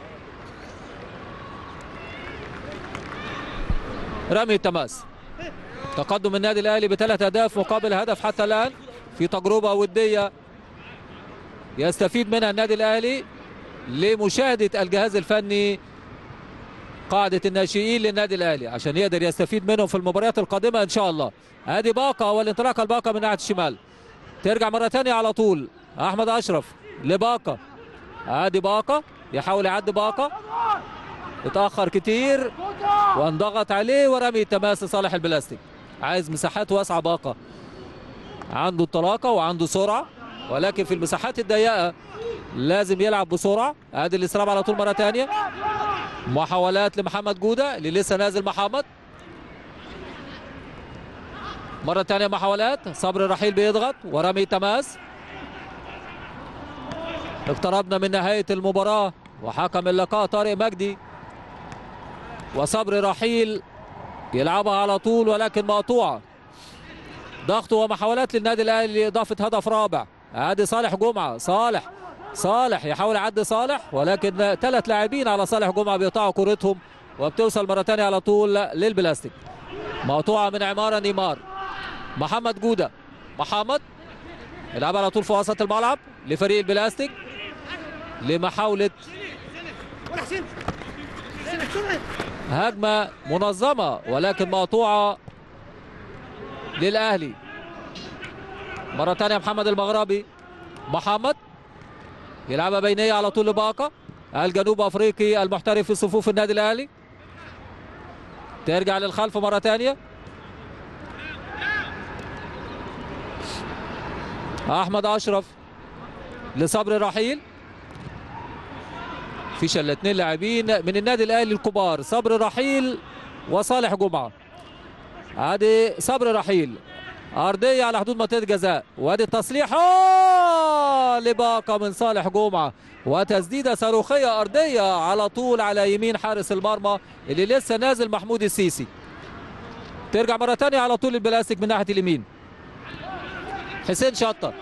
رمي التماس تقدم النادي الاهلي بثلاث اهداف مقابل هدف حتى الان في تجربه وديه يستفيد منها النادي الاهلي لمشاهده الجهاز الفني قاعده الناشئين للنادي الاهلي عشان يقدر يستفيد منهم في المباريات القادمه ان شاء الله ادي باقه والانطلاقه الباقه من ناحيه الشمال ترجع مره ثانيه على طول احمد اشرف لباقه ادي باقه يحاول يعدي باقه اتاخر كتير وانضغط عليه ورمي التماس لصالح البلاستيك عايز مساحات واسعه باقه عنده الطلاقه وعنده سرعه ولكن في المساحات الضيقه لازم يلعب بسرعه ادي الاستلام على طول مره ثانيه محاولات لمحمد جوده اللي لسه نازل محمد مرة ثانية محاولات صبري رحيل بيضغط ورمي تماس اقتربنا من نهاية المباراة وحكم اللقاء طارق مجدي وصبري رحيل يلعبها على طول ولكن مقطوعة ضغط ومحاولات للنادي الاهلي لاضافة هدف رابع ادي صالح جمعة صالح صالح يحاول يعدي صالح ولكن ثلاث لاعبين على صالح جمعة بيقطعوا كرتهم وبتوصل مرة ثانية على طول للبلاستيك مقطوعة من عمارة نيمار محمد جودة محمد يلعب على طول في وسط الملعب لفريق البلاستيك لمحاولة هجمة منظمة ولكن مقطوعة للأهلي مرة ثانية محمد المغربي محمد يلعبها بينية على طول لباقة الجنوب أفريقي المحترف في صفوف النادي الأهلي ترجع للخلف مرة ثانية احمد اشرف لصبري رحيل فيش الا اثنين لاعبين من النادي الاهلي الكبار صبري رحيل وصالح جمعه ادي صبري رحيل ارضيه على حدود منطقه جزاء وادي التصليح أوه! لباقه من صالح جمعه وتسديده صاروخيه ارضيه على طول على يمين حارس المرمى اللي لسه نازل محمود السيسي ترجع مره ثانيه على طول البلاستيك من ناحيه اليمين حسين شطة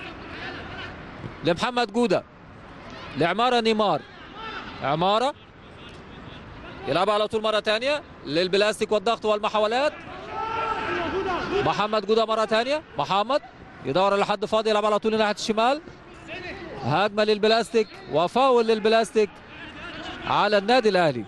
لمحمد جودة لعمارة نيمار عمارة يلعب على طول مرة ثانية للبلاستيك والضغط والمحاولات محمد جودة مرة ثانية محمد يدور على حد فاضي يلعب على طول ناحية الشمال هجمة للبلاستيك وفاول للبلاستيك على النادي الأهلي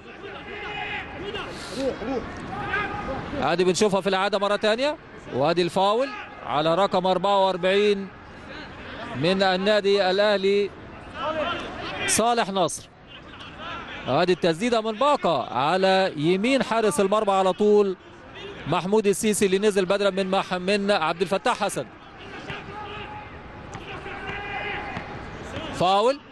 ادي بنشوفها في الإعادة مرة ثانية وادي الفاول على رقم 44 من النادي الاهلي صالح نصر هذه التسديده من باقه على يمين حارس المرمى على طول محمود السيسي اللي نزل بدلا من مح من عبد الفتاح حسن فاول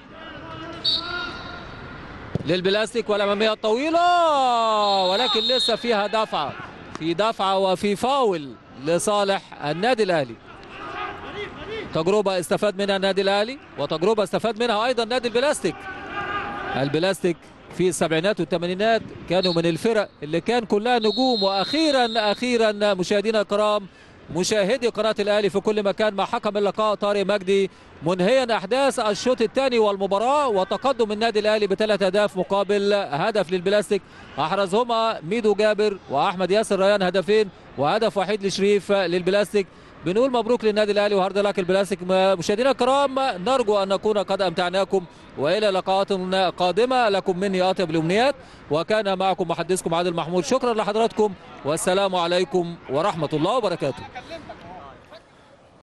للبلاستيك والاماميه الطويله ولكن لسه فيها دفعه في دفعه وفي فاول لصالح النادي الاهلي تجربه استفاد منها النادي الاهلي وتجربه استفاد منها ايضا نادي البلاستيك البلاستيك في السبعينات والثمانينات كانوا من الفرق اللي كان كلها نجوم واخيرا اخيرا مشاهدينا الكرام مشاهدي قناه الاهلي في كل مكان مع حكم اللقاء طارق مجدي منهيا احداث الشوط الثاني والمباراه وتقدم النادي الاهلي بثلاث اهداف مقابل هدف للبلاستيك احرزهما ميدو جابر واحمد ياسر ريان هدفين وهدف وحيد لشريف للبلاستيك بنقول مبروك للنادي الاهلي وهارد لك البلاستيك مشاهدينا الكرام نرجو ان نكون قد امتعناكم والى لقاءات قادمه لكم مني اطيب الامنيات وكان معكم محدثكم عادل محمود شكرا لحضراتكم والسلام عليكم ورحمه الله وبركاته